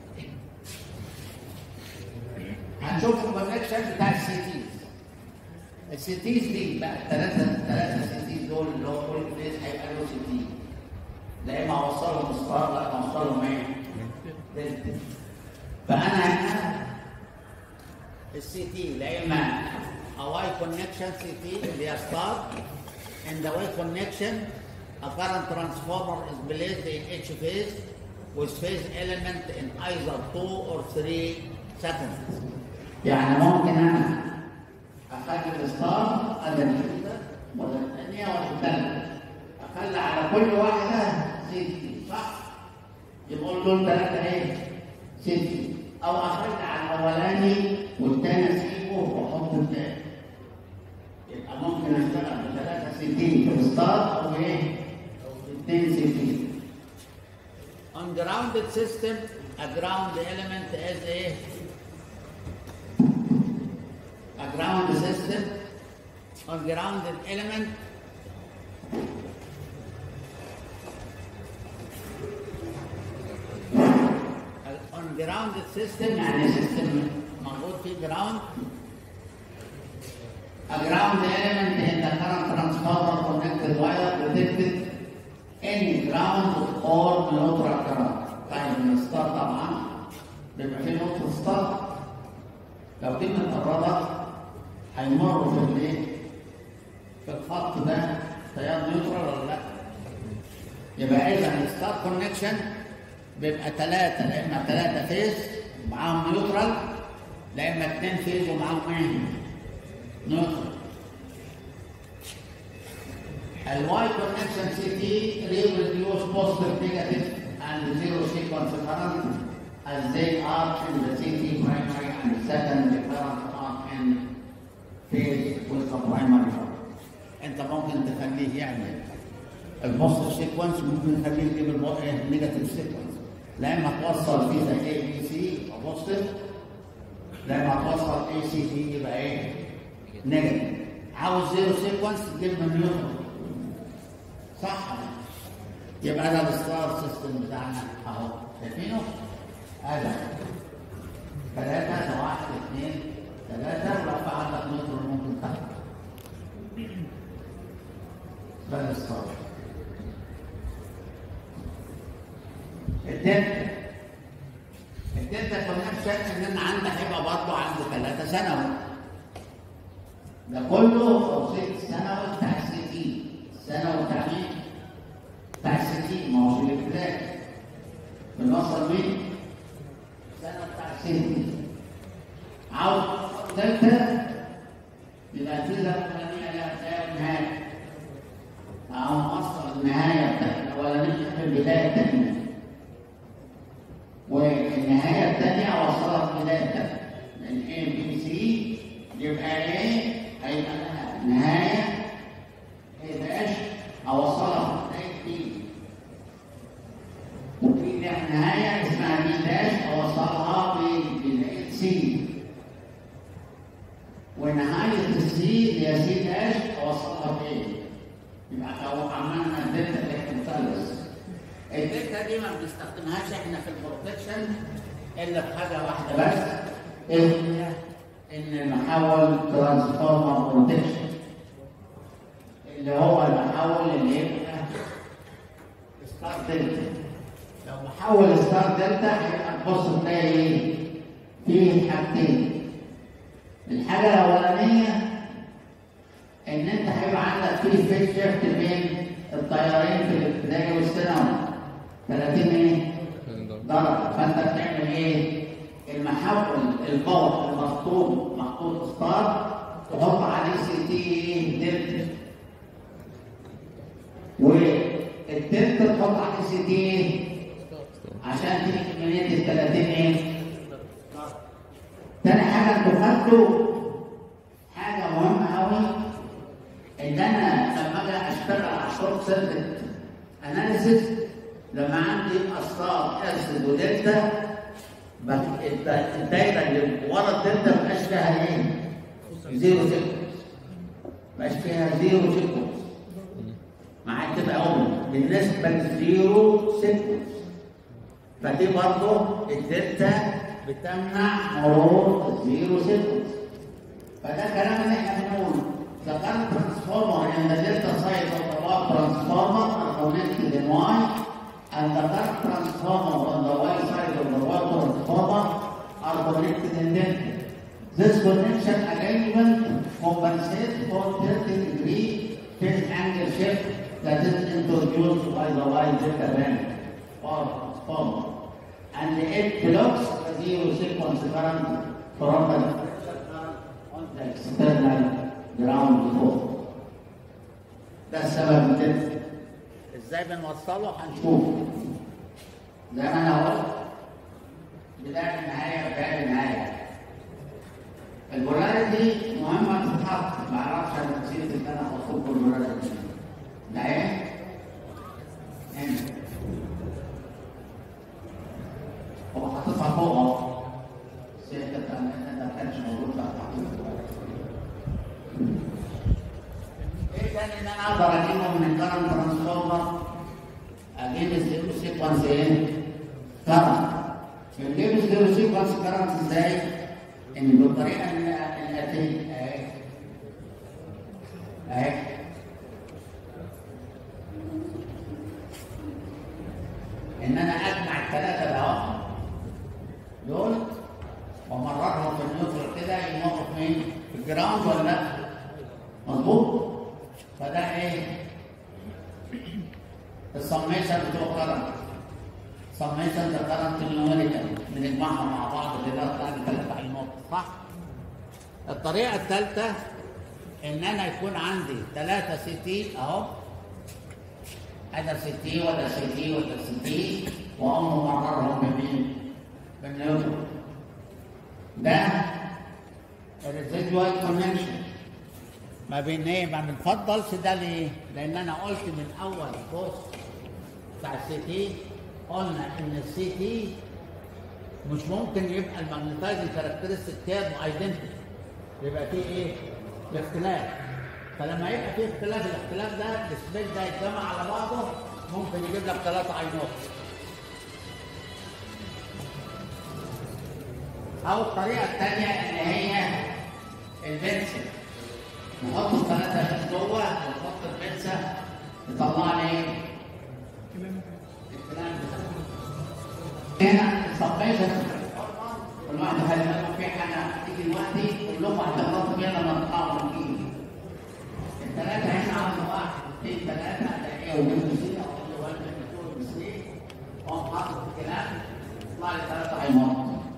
هنشوف الكونكشن بتاع السيتيز السيتيز دي بقى الثلاثه الثلاثه سيتيز دول اللي هو كل فيز هيبقى له سيتيز لا اما اوصلهم ستار لا اما اوصلهم ايه؟ دلتا. فانا هنا السي تي لا اما اواي كونكشن سي تي اللي هي ستار in the way connection a current transformer is placed in each phase with phase element in either 2 or 3 seconds يعني ممكن انا اخلي الستار ادي كده ولا الثانيه ولا الثالثه اخلي على كل واحده سيتي صح؟ يقول دول ثلاثه ايه؟ سيتي او اخلي على الاولاني والثاني اسيبه واحط الثاني يبقى ممكن اشتغل بثلاثه سيتين في الستار او ايه؟ اثنين سيتين On grounded system, a ground element is a a ground system on grounded element on grounded system يعني system موجود فيه ground a ground element in the current transformer connected wire detected any ground or neutral current طيب الستار طبعا بيبقى فيه نقطة ستار لو دي متقربة هيمروا في الايه؟ في الخط ده تيار نيوترال ولا لا؟ يبقى اذا الستار كونكشن بيبقى ثلاثة لا اما ثلاثة فيز معاهم نيوترال لا اما اثنين فيز ومعاهم ايه؟ نيوترال الواي كونكشن سي تي reproduce positive negative and zero sequence current as they are in the CT primary and secondary current are in phase with the primary current. انت ممكن تخليه يعمل البوزيتيف سيكونس ممكن تخليه يجيب النيجاتيف سيكونس لا اما توصل فيه زي اي بي سي يبقى بوزيتيف لا اما توصل اي سي تي يبقى ايه؟ نيجاتيف عاوز زيرو سيكونس تجيب من نيوتن صح يبقى ده الستار سيستم بتاعنا اهو شايفينه؟ هذا ثلاثة ده واحد اثنين ثلاثة ولو فعلت نيوتن ممكن تحت ده الستار الدلتا الدلتا كونكشن ان انا عندي هيبقى برضه عندي ثلاثة ثانوي ده كله توصيل ثانوي بتاع السي تي الثانوي بتاع مين؟ بتاع السي تي ما هو في الابتدائي بنوصل مين؟ الثانوي بتاع السي تي عاوز دلتا يبقى في الأولانية لها بداية ونهاية أو أصل النهاية بتاعت الأولانية في البداية الثانية والنهاية الثانية وصلت البداية الثانية من A B C يبقى A هيبقى لها نهاية A داش أوصلها بداية B وفي لها نهاية اسمها B داش أوصلها ببداية C ونهاية السي هي سي داش أوصلها بإيه؟ يبقى لو عملنا الدلتا تحت مثلث الدلتا دي ما بنستخدمهاش احنا في البروتكشن الا في حاجه واحده بس ايه هي؟ ان نحول ترانسفورمر بروتكشن اللي هو المحول اللي يبقى ستار دلتا لو محول ستار دلتا هيبقى تبص تلاقي ايه؟ فيه حاجتين الحاجه الاولانيه ان انت هيبقى عندك في فيت شيفت بين الطيارين في الابتدائي والثانوي 30 ايه؟ درجه فانت بتعمل ايه؟ المحول الباور المخطوط مخطوط ستار تحط عليه سي تي ايه؟ دلتا والدلتا تحط عليه سي تي ايه؟ عشان تيجي كمية ال 30 ايه؟ تاني حاجه انتوا خدتوا حاجه مهمه قوي ان انا لما اجي اشتغل على شورت سيركت اناليسيس لما عندي اسرار اسيد ودلتا بت- الد- الدايره اللي ورا الدلتا ما بقاش فيها ايه؟ زيرو سيكونس ما بقاش فيها زيرو سيكونس معاك تبقى اوبن بالنسبه للزيرو سيكونس فدي برضه الدلتا بتمنع مرور الزيرو سيكونس فده كلام اللي احنا بنقوله The current transformer in the delta side of the Y transformer are connected in Y, and the current transformer on the Y side of the Y transformer are connected in delta. This connection arrangement compensates for 30 degree phase angle shift that is introduced by the Y delta band or transformer. And it blocks the zero sequence current from the differential current on the external ground before. ده السبب كده. ازاي بنوصله هنشوف. زي ما انا قلت بداية النهاية بداية النهاية. البولاريتي مهمة تتحط ما اعرفش انا نسيت ان انا احط لكم البولاريتي. ده ايه؟ هنا. هو حاططها فوق اهو. السيادة بتاعنا ده ما كانش موجود تحت حاططها. ايه تاني ان انا اقدر اجيبه من الكرنت ترانسفورمر اجيب الزيرو سيكونس ايه؟ كرنت بنجيب الزيرو سيكونس كرنت ازاي؟ ان بالطريقه ال- الاتيه اهي اهي ان انا اجمع الثلاثه الاهو دول ومررهم في النيوترال كده يمروا في مين؟ في الجراوند ولا لا؟ مظبوط؟ فده ايه؟ السميشن بتوع كرنت سميشن ده كرنت النوميريكال بنجمعها مع بعض كده بتاع ثلاث علامات صح؟ الطريقة الثالثة إن أنا يكون عندي ثلاثة سي تي أهو هذا سي تي وده سي تي وده سي تي وأقوم ممررهم بمين؟ بالنيوترال ده الريزيدوال كونكشن ما بين ايه ما بنفضلش ده ليه؟ لان انا قلت من اول بوست بتاع السي تي قلنا ان السي تي مش ممكن يبقى الماجنتايزنج كاركترستيك تيرم ايدنتيتي يبقى فيه ايه؟ باختلاف فلما يبقى في اختلاف الاختلاف ده السبيس ده يتجمع على بعضه ممكن يجيب لك ثلاثة عينات أو الطريقة الثانية اللي هي البنسل نحط الثلاثة بنس جوه ونحط البنسة يطلع لي ايه؟ الكلام ده هنا السبيشن كل واحد خلي بالك في حاجة تيجي دلوقتي كلكم هتغلطوا فيها لما تطلعوا من فيه الثلاثة هنا عملوا واحد اثنين ثلاثة هتلاقيه وجود سي أو اللي هو المسؤول بسي هو حاطط الكلام يطلع لي ثلاثة عينات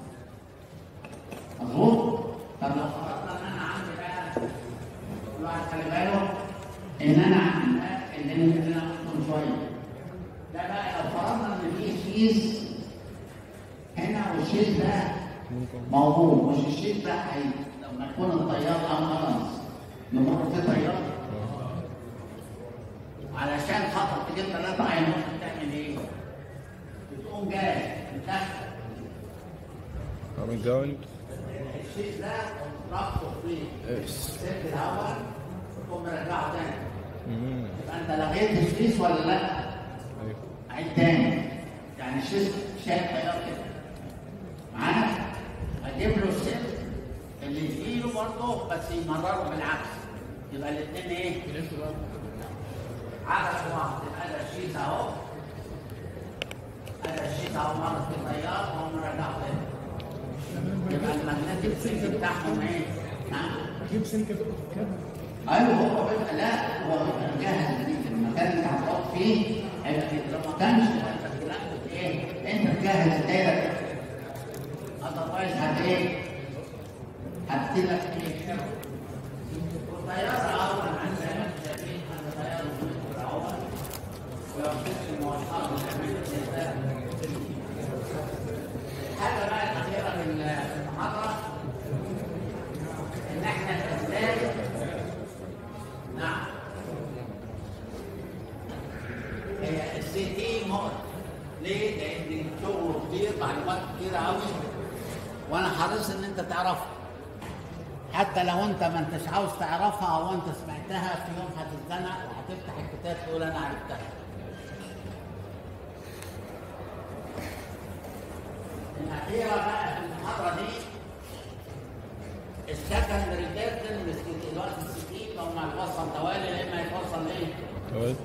مظبوط؟ طب لو فرضنا ان انا عندي بقى كل واحد خلي باله ان انا عندي بقى اللي انا اللي انا قلته من شويه ده بقى لو فرضنا ان في شيز هنا والشيز ده موجود مش الشيز ده هي لما يكون الطيار امبلانس يمر في طيار علشان خاطر تجيب ثلاثة عينات بتعمل ايه؟ بتقوم جاي مدخل عامل جوينت الشيء ده ربطه في السلك الاول ثم رجعه تاني امم يبقى انت لغيت الشيس ولا لا؟ ايوه عيد تاني يعني الشيس شايف تيار كده معانا؟ اجيب له السلك اللي يشيله برضه بس يمرره بالعكس يبقى الاثنين ايه؟ عكس بعض يبقى ده الشيس اهو هذا الشيس اهو مر في تيار وهم رجعوا تاني يبقى المagnetic فيلد بتاعهم ايه؟ نعم اجيب سلكه تقف في الكابل ايوه هو بيبقى لا هو بيبقى مجهز ليك المكان اللي هتقعد فيه هيبقى كده لو ما كانش يبقى انت بتلعب ايه؟ انت تجهز الدايره اذروايز هت ايه؟ هتلك ايه؟ والطياره اول عن زي ما انتم شايفين عند طياره الاول ولو شفت المواصلات بتعمل زي ده الحاجه بقى الاخيره في المحاضره ان احنا ازاي نعم هي السي تي مهر ليه؟ لان شغله كتير معلومات كتير قوي وانا حريص ان انت تعرفها حتى لو انت ما انتش عاوز تعرفها او انت سمعتها في يوم هتتزنق وهتفتح الكتاب تقول انا عرفتها الأخيرة بقى في المحاضرة دي السكندري بيرتن مش دلوقتي السكين لو ما يتوصل توالي يا اما يتوصل ايه؟ طيب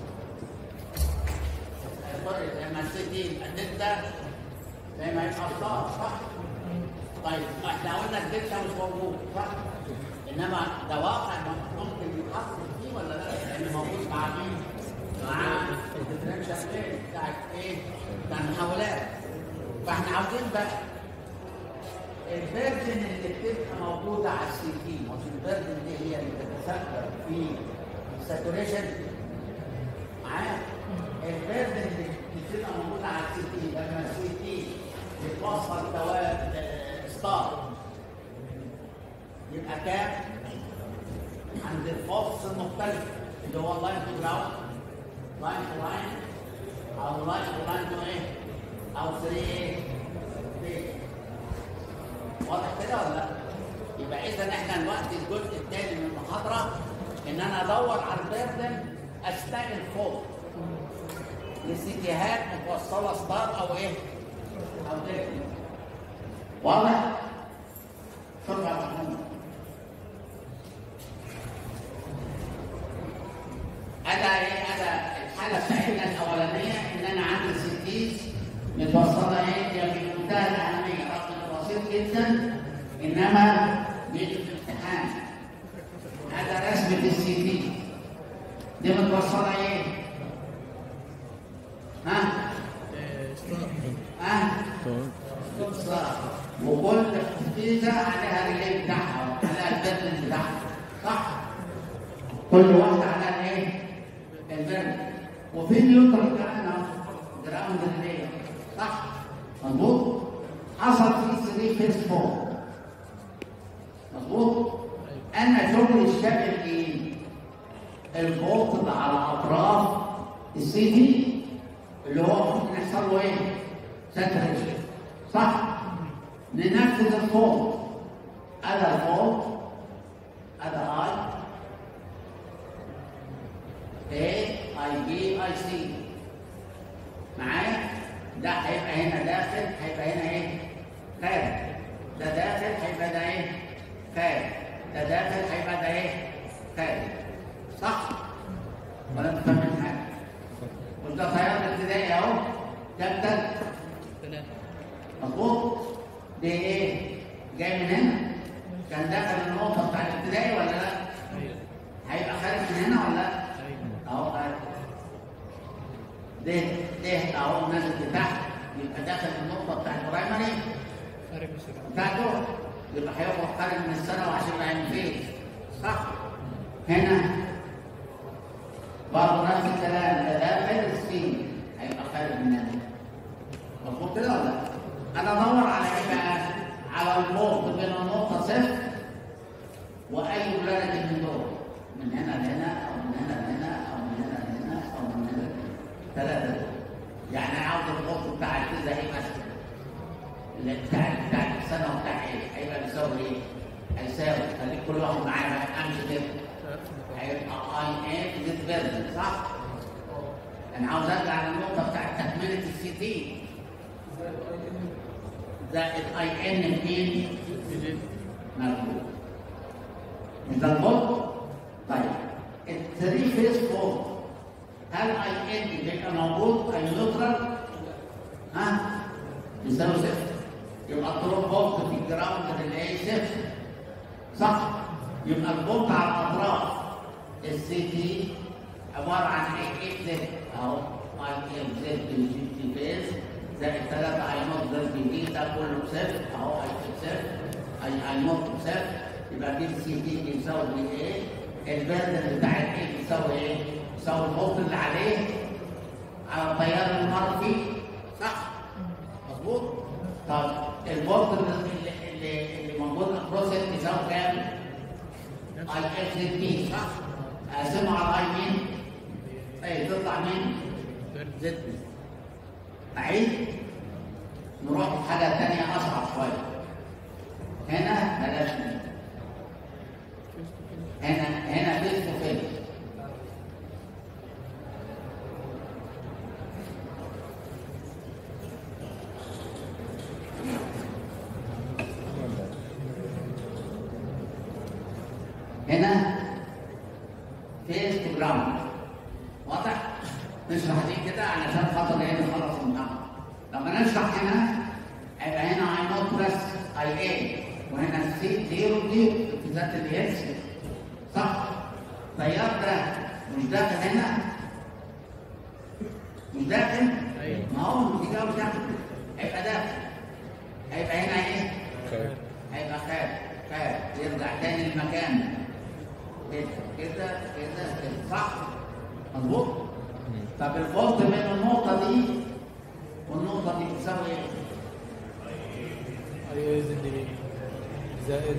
سوري يا اما السيتي يبقى دلتا يا اما يبقى ستار صح؟ طيب احنا قلنا الدلتا مش موجود صح؟ انما ده واقع ممكن يتحط فيه ولا لا؟ لان موجود مع مين؟ مع الديفرنشال ريت بتاعت ايه؟ بتاع المحاولات فاحنا عاوزين بقى الفيرجن اللي بتبقى موجوده على السي تي مش الفيرجن دي هي اللي بتتسبب في الساتوريشن معايا الفيرجن اللي بتبقى موجوده على السي تي لما السي تي بتوصل تواب ستار يبقى كام؟ عند الفوكس المختلف اللي هو لاين تو جراوند لاين تو لاين او لاين تو لاين تو ايه؟ او 3 ايه؟ 3 واضح كده ولا لا؟ يبقى اذا احنا الوقت الجزء الثاني من المحاضره ان انا ادور على البيردن استقل فوق لسيتيهات متوصله ستار او ايه؟ او ديرتن واضح؟ شوف يا محمود ادا ايه ادا الحاله بتاعتنا الاولانيه ان انا عندي سيتيز متوصله ايه؟ هي في منتهى الاهميه رقم بسيط جدا انما بيجي في الامتحان هذا رسمه السي تي دي متوصله ايه؟ ها؟ ها؟ طيب صح وكل تفتيزة عليها الرجال بتاعها عليها البدن بتاعها صح؟ كل واحدة عليها ايه؟ البدن وفي اليوتر بتاعنا جراوند ريلي صح؟ مظبوط؟ حصل فيه 3 فيس فوق مظبوط؟ أنا شغل الشكل ايه؟ الفولت اللي على أطراف السي تي اللي هو ممكن يحصل له ايه؟ ساتوريشن صح؟ ننفذ الفولت هذا الفولت هذا اي اي بي اي سي معايا ده هيبقى هنا داخل هيبقى هنا ايه خارج ده داخل هيبقى ده ايه خارج ده داخل هيبقى ده ايه خارج صح ولا انت فاهمين حاجه وده طيار ابتدائي اهو كابتن مظبوط دي ايه جاي من هنا كان داخل النقطه بتاع الابتدائي ولا لا هيبقى خارج من هنا ولا لا اهو خارج ده ده اهو نازل لتحت يبقى داخل النقطه بتاع البرايمري بتاعته يبقى هيخرج خارج من السنه وعشان يبقى فين صح هنا برضه نفس الكلام ده داخل السين هيبقى خارج من هنا مظبوط كده ولا لا؟ انا ادور على ايه بقى؟ على البعد بين النقطه صفر واي بلد من دول من هنا لهنا او من هنا لهنا او من هنا لهنا او من هنا لهنا ثلاثه دول يعني انا عاوز البعد بتاع الكذا ايه مثلا اللي بتاع بتاع السنه وبتاع ايه؟ هيبقى بيساوي ايه؟ هيساوي خليك كل واحد معايا بقى امشي كده هيبقى اي ايه في فيرجن صح؟ انا عاوز ارجع للنقطه بتاعت تكمله السي تي زائد اي ان في مكتوب مش ده البوت؟ طيب الثري فيز فور هل اي ان بيبقى موجود اي نيوترال؟ ها؟ يساوي صفر يبقى الدروب بوت في الجراوند اللي هي صفر صح؟ يبقى البوت على الاطراف السي تي عباره عن ايه ايه زد اهو اي ام زد بالجي تي فيز زائد 3 اي نوت زد بي دي ده كله بصفر اهو اي صفر اي اي نوت بصفر يبقى دي السي تي بيساوي دي ايه البرد بتاع الايه بيساوي ايه؟ بيساوي الفولت اللي عليه على التيار اللي مر فيه صح؟ مظبوط؟ طب الفولت اللي اللي اللي موجود اكروس بيساوي كام؟ اي اف زد بي صح؟ اقسمه على اي مين؟ ايه تطلع مين؟ زد بي أعيد نروح حاجة تانية أصعب شوية هنا بلاش دي. هنا هنا فيس تو فيس هنا فيس تو جراوند واضح؟ نشرح دي كده علشان خاطر ايه نخلص الامتحان لما نشرح هنا هيبقى هنا اي نوت بلس اي اي وهنا سي زيرو زيرو في ذات اليس صح؟ التيار ده مش داخل هنا مش داخل؟ ما هو مش جاوب داخل هيبقى داخل هيبقى هنا ايه؟ خير هيبقى خارج خارج يرجع تاني لمكانه كده كده كده كده صح؟ مظبوط؟ طب الفولت بين النقطة دي والنقطة دي بتساوي ايه؟ اي زد بي زائد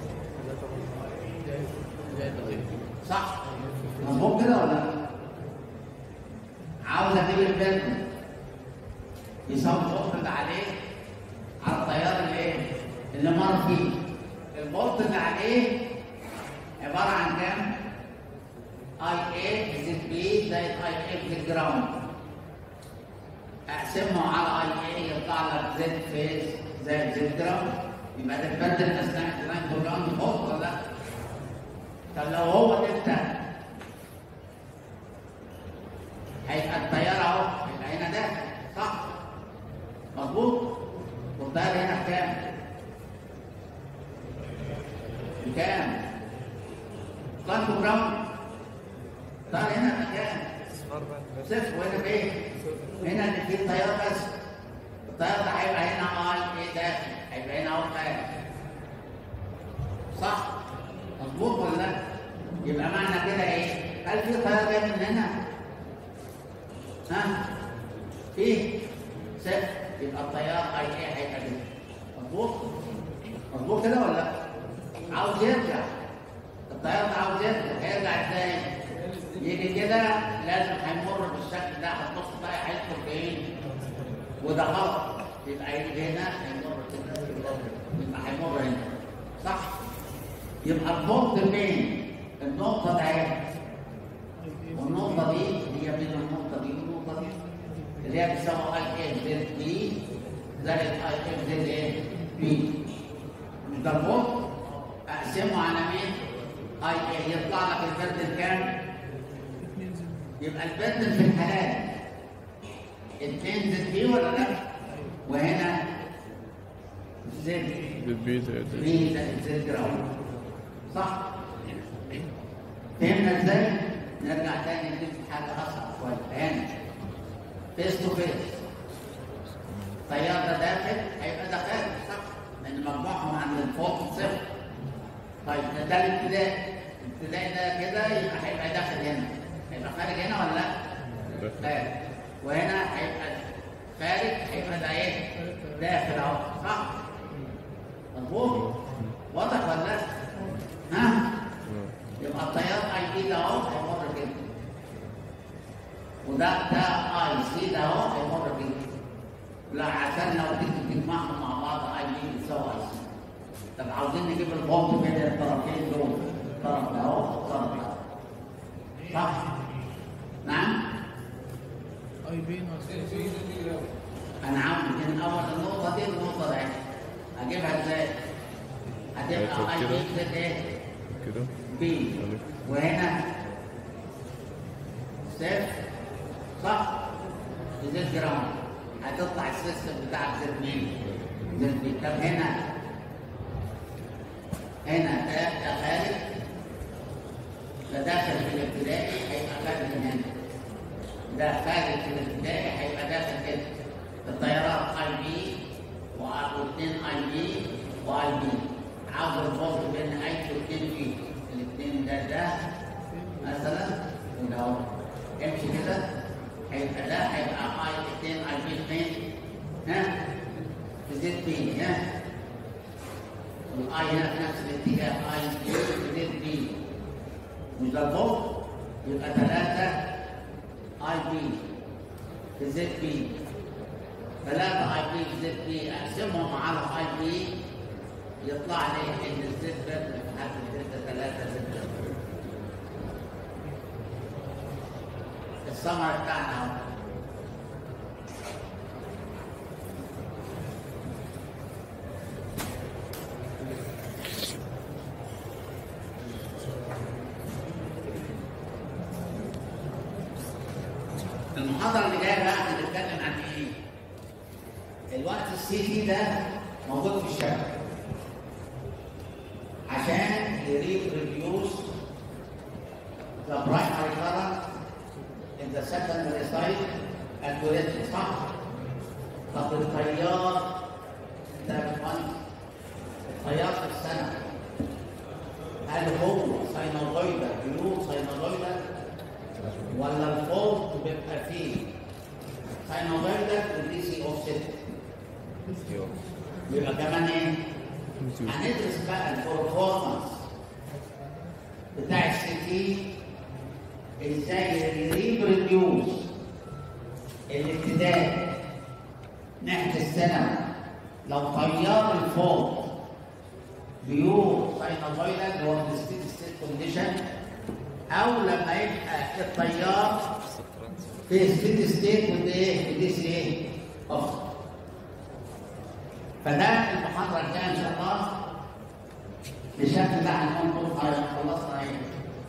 زائد زائد اي صح؟ مظبوط كده ولا لا؟ عاوز اجيب البرد يساوي الفولت اللي عليه على التيار اللي ايه؟ اللي مر فيه الفولت اللي عليه عبارة عن كام؟ اي اي زد بي زائد اي اي زد جراوند اقسمه على اي اي يطلع لك زد فيز زائد زد جراوند يبقى ده تبدل اثناء الجراوند جراوند فوق ولا لا؟ طب لو هو انت هيبقى التيار اهو هيبقى هنا داخل صح؟ مظبوط؟ والتيار هنا بكام؟ بكام؟ كام جراوند؟ التيار هنا بكام؟ صفر وهنا بايه؟ هنا اللي فيه التيار بس التيار ده هيبقى هنا اي ايه داخل هيبقى هنا اهو خارج صح؟ مظبوط ولا لا؟ يبقى معنى كده ايه؟ هل في تيار جاي من هنا؟ ها؟ فيه؟ صفر يبقى التيار اي ايه هيبقى كده مظبوط؟ مظبوط كده ولا لا؟ عاوز يرجع التيار ده عاوز يرجع هيرجع ازاي؟ يجي كده لازم هيمر بالشكل ده هتبص بقى هيدخل فين؟ وده غلط يبقى يجي هنا هيمر كده يبقى هيمر هنا صح؟ يبقى البعد بين النقطة دي والنقطة دي هي يبقى البندل في الحلال التنزل فيه ولا لا؟ وهنا زد بالبي زائد في زائد زد جراوند صح؟ فهمنا ازاي؟ نرجع تاني نجيب حاجة أصعب شوية هنا فيس تو فيس طيار ده داخل هيبقى ده خارج صح؟ لأن مجموعهم عند الفوق صفر طيب ده ده الابتدائي الابتدائي ده كده يبقى هيبقى داخل هنا هيبقى خارج هنا ولا لا؟ خارج وهنا هيبقى خارج هيبقى ده ايه؟ داخل اهو صح؟ مظبوط؟ واضح ولا لا؟ ها؟ يبقى التيار اي بي ده اهو هيمر كده وده ده اي سي ده اهو هيمر كده لا عشان لو تيجي تجمعهم مع بعض اي بي بتساوي اي سي طب عاوزين نجيب البومب بين الطرفين دول الطرف ده اهو والطرف ده صح؟ نعم؟ اي بي ناقص اي بي انا عاوز من اول النقطه دي للنقطه دي اجيبها ازاي؟ هتبقى اي كده. بي زد ايه؟ كده بي وهنا صفر صح؟ زد جراوند هتطلع السيستم بتاعك زد مين؟ زد بي طب هنا هنا ده ده خارج ده داخل في الابتدائي هيبقى خارج من هنا ده خارج في الابتدائي هيبقى داخل كده الطيارات اي بي واثنين اي بي واي بي عاوز الفصل بين اي واثنين فيه الاثنين ده ده مثلا وده اهو امشي كده هيبقى ده هيبقى اي اثنين اي بي اثنين ها في زد بي ها والاي هنا في نفس الاتجاه اي بي في زد بي مش ده الفوق يبقى ثلاثة اي بي في زد بي ثلاثة اي بي في زد بي اقسمهم على اي بي يطلع لي ان الزد بدل في حرف الزد ثلاثة زد الثمر بتاعنا اهو المحاضرة اللي جاية بقى هنتكلم عن ايه؟ الوقت السي تي ده موجود في الشبكة عشان يريبريديوس the primary current in the secondary side accurately صح؟ طب التيار ده بالمنطق التيار في السنة هل هو ساينوزويدا بيور ساينوزويدا ولا الفولت بيبقى فيه ساينوزويدا ودي سي اوفست يبقى كمان ايه؟ هندرس بقى البرفورمانس بتاع السي تي ازاي يريبريديوس الابتدائي ناحيه السنه لو تيار الفولت بيور ساينوزويدا اللي هو الستيت ستيت كونديشن او لما يبقى التيار في ستيت ستيت ودي ايه؟ ودي سي ايه؟ افضل فده المحاضرة الجاية إن شاء الله بالشكل ده هنكون خلصنا إيه؟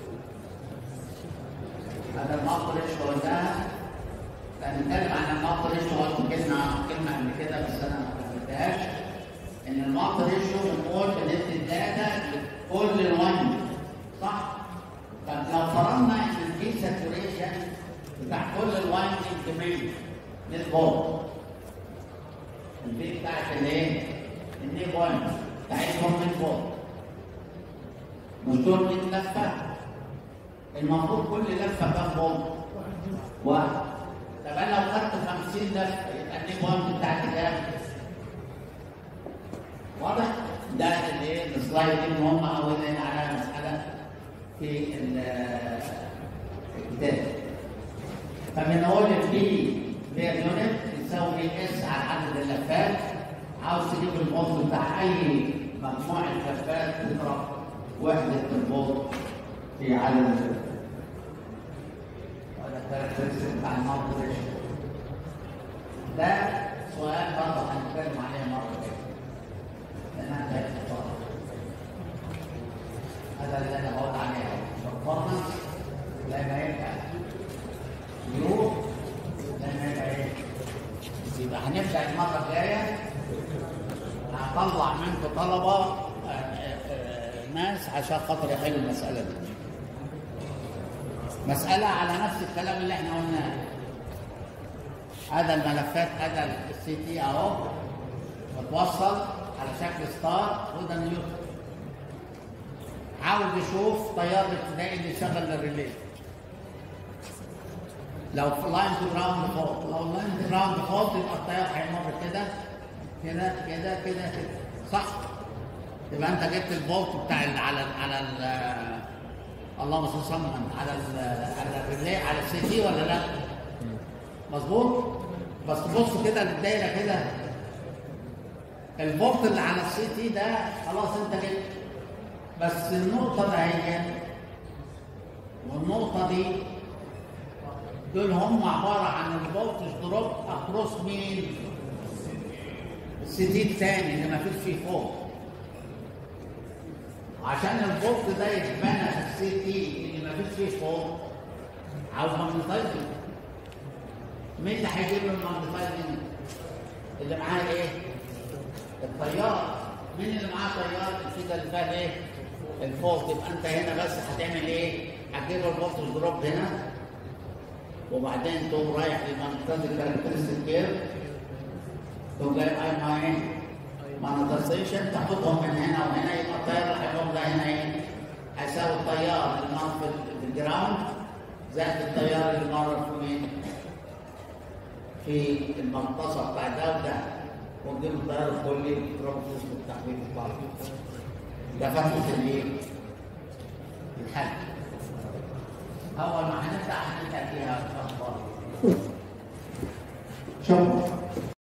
هذا المقطع ريشيو قلناها هنتكلم عن المقطع ريشيو قلت كلمة كلمة قبل كده بس أنا ما قلتهاش إن المقطع ريشيو بنقول بندي الداتا لكل الوان صح؟ طب لو فرضنا إن الفي ساتوريشن بتاع كل الوان انكمنت للفولت البي بتاعت الايه؟ الني بوينت بتاعتهم من فوق مش دول 100 لفه المفروض كل لفه كام بوم؟ واحد طب انا لو خدت 50 لفه يبقى الني بوينت بتاعتي كام؟ واضح؟ ده الايه؟ السلايد دي مهمه قوي لان عليها مساله في الكتاب فبنقول البي بير يونت يساوي اس على عدد اللفات عاوز تجيب الفولت بتاع اي مجموعه لفات تضرب وحده الفولت في عدد اللفات وده الكاركترستيك بتاع المالتي ده سؤال برضه هنتكلم عليه مره كده لانها كانت هذا اللي انا بقول عليه performance لما يبقى يبقى هنبدا المره الجايه هطلع منكم طلبه آه، آه، آه، ناس عشان خاطر يحلوا المساله دي مساله على نفس الكلام اللي احنا قلناه هذا الملفات هذا السي تي اهو متوصل على شكل ستار وده نيوتن عاوز يشوف تيار الابتدائي اللي يشغل الريلي لو في لاين تو جراوند فولت لو لاين تو جراوند فولت يبقى التيار هيمر كده كده كده كده كده صح يبقى انت جبت الفولت بتاع ال على ال على ال اللهم صل وسلم على ال على الريلي على السي تي ولا لا؟ مظبوط؟ بس تبص كده للدايره كده الفولت اللي على السي تي ده خلاص انت جبت بس النقطة ده هي والنقطة دي دول هم عبارة عن الفولتج دروب اكروس مين؟ السي تي الثاني اللي ما فيش فيه فوق عشان الفولت ده يتبنى في السي تي اللي ما فيش فيه فوق عاوز ماجنتايزنج مين اللي هيجيب له الماجنتايزنج؟ اللي معاه ايه؟ التيار مين اللي معاه تيار الفيزا اللي فيها ايه؟ الفولت يبقى انت هنا بس هتعمل ايه؟ هتجيب الفولت دروب هنا وبعدين تقوم رايح للمانيتايزنج كاركترستيك كيرف تقوم جايب اي مع ايه؟ مانيتايزيشن تاخدهم من هنا وهنا يبقى التيار اللي هيقوم ده هنا ايه؟ هيساوي التيار اللي مر في الجراوند زائد التيار اللي مر في مين؟ في المنتصف بتاع ده وده وتجيب التيار الكلي تضربه في وسط التحويل الطالب ده فتحة الايه؟ الحل اول ما هنفتح هنبدا فيها اخبار شكرا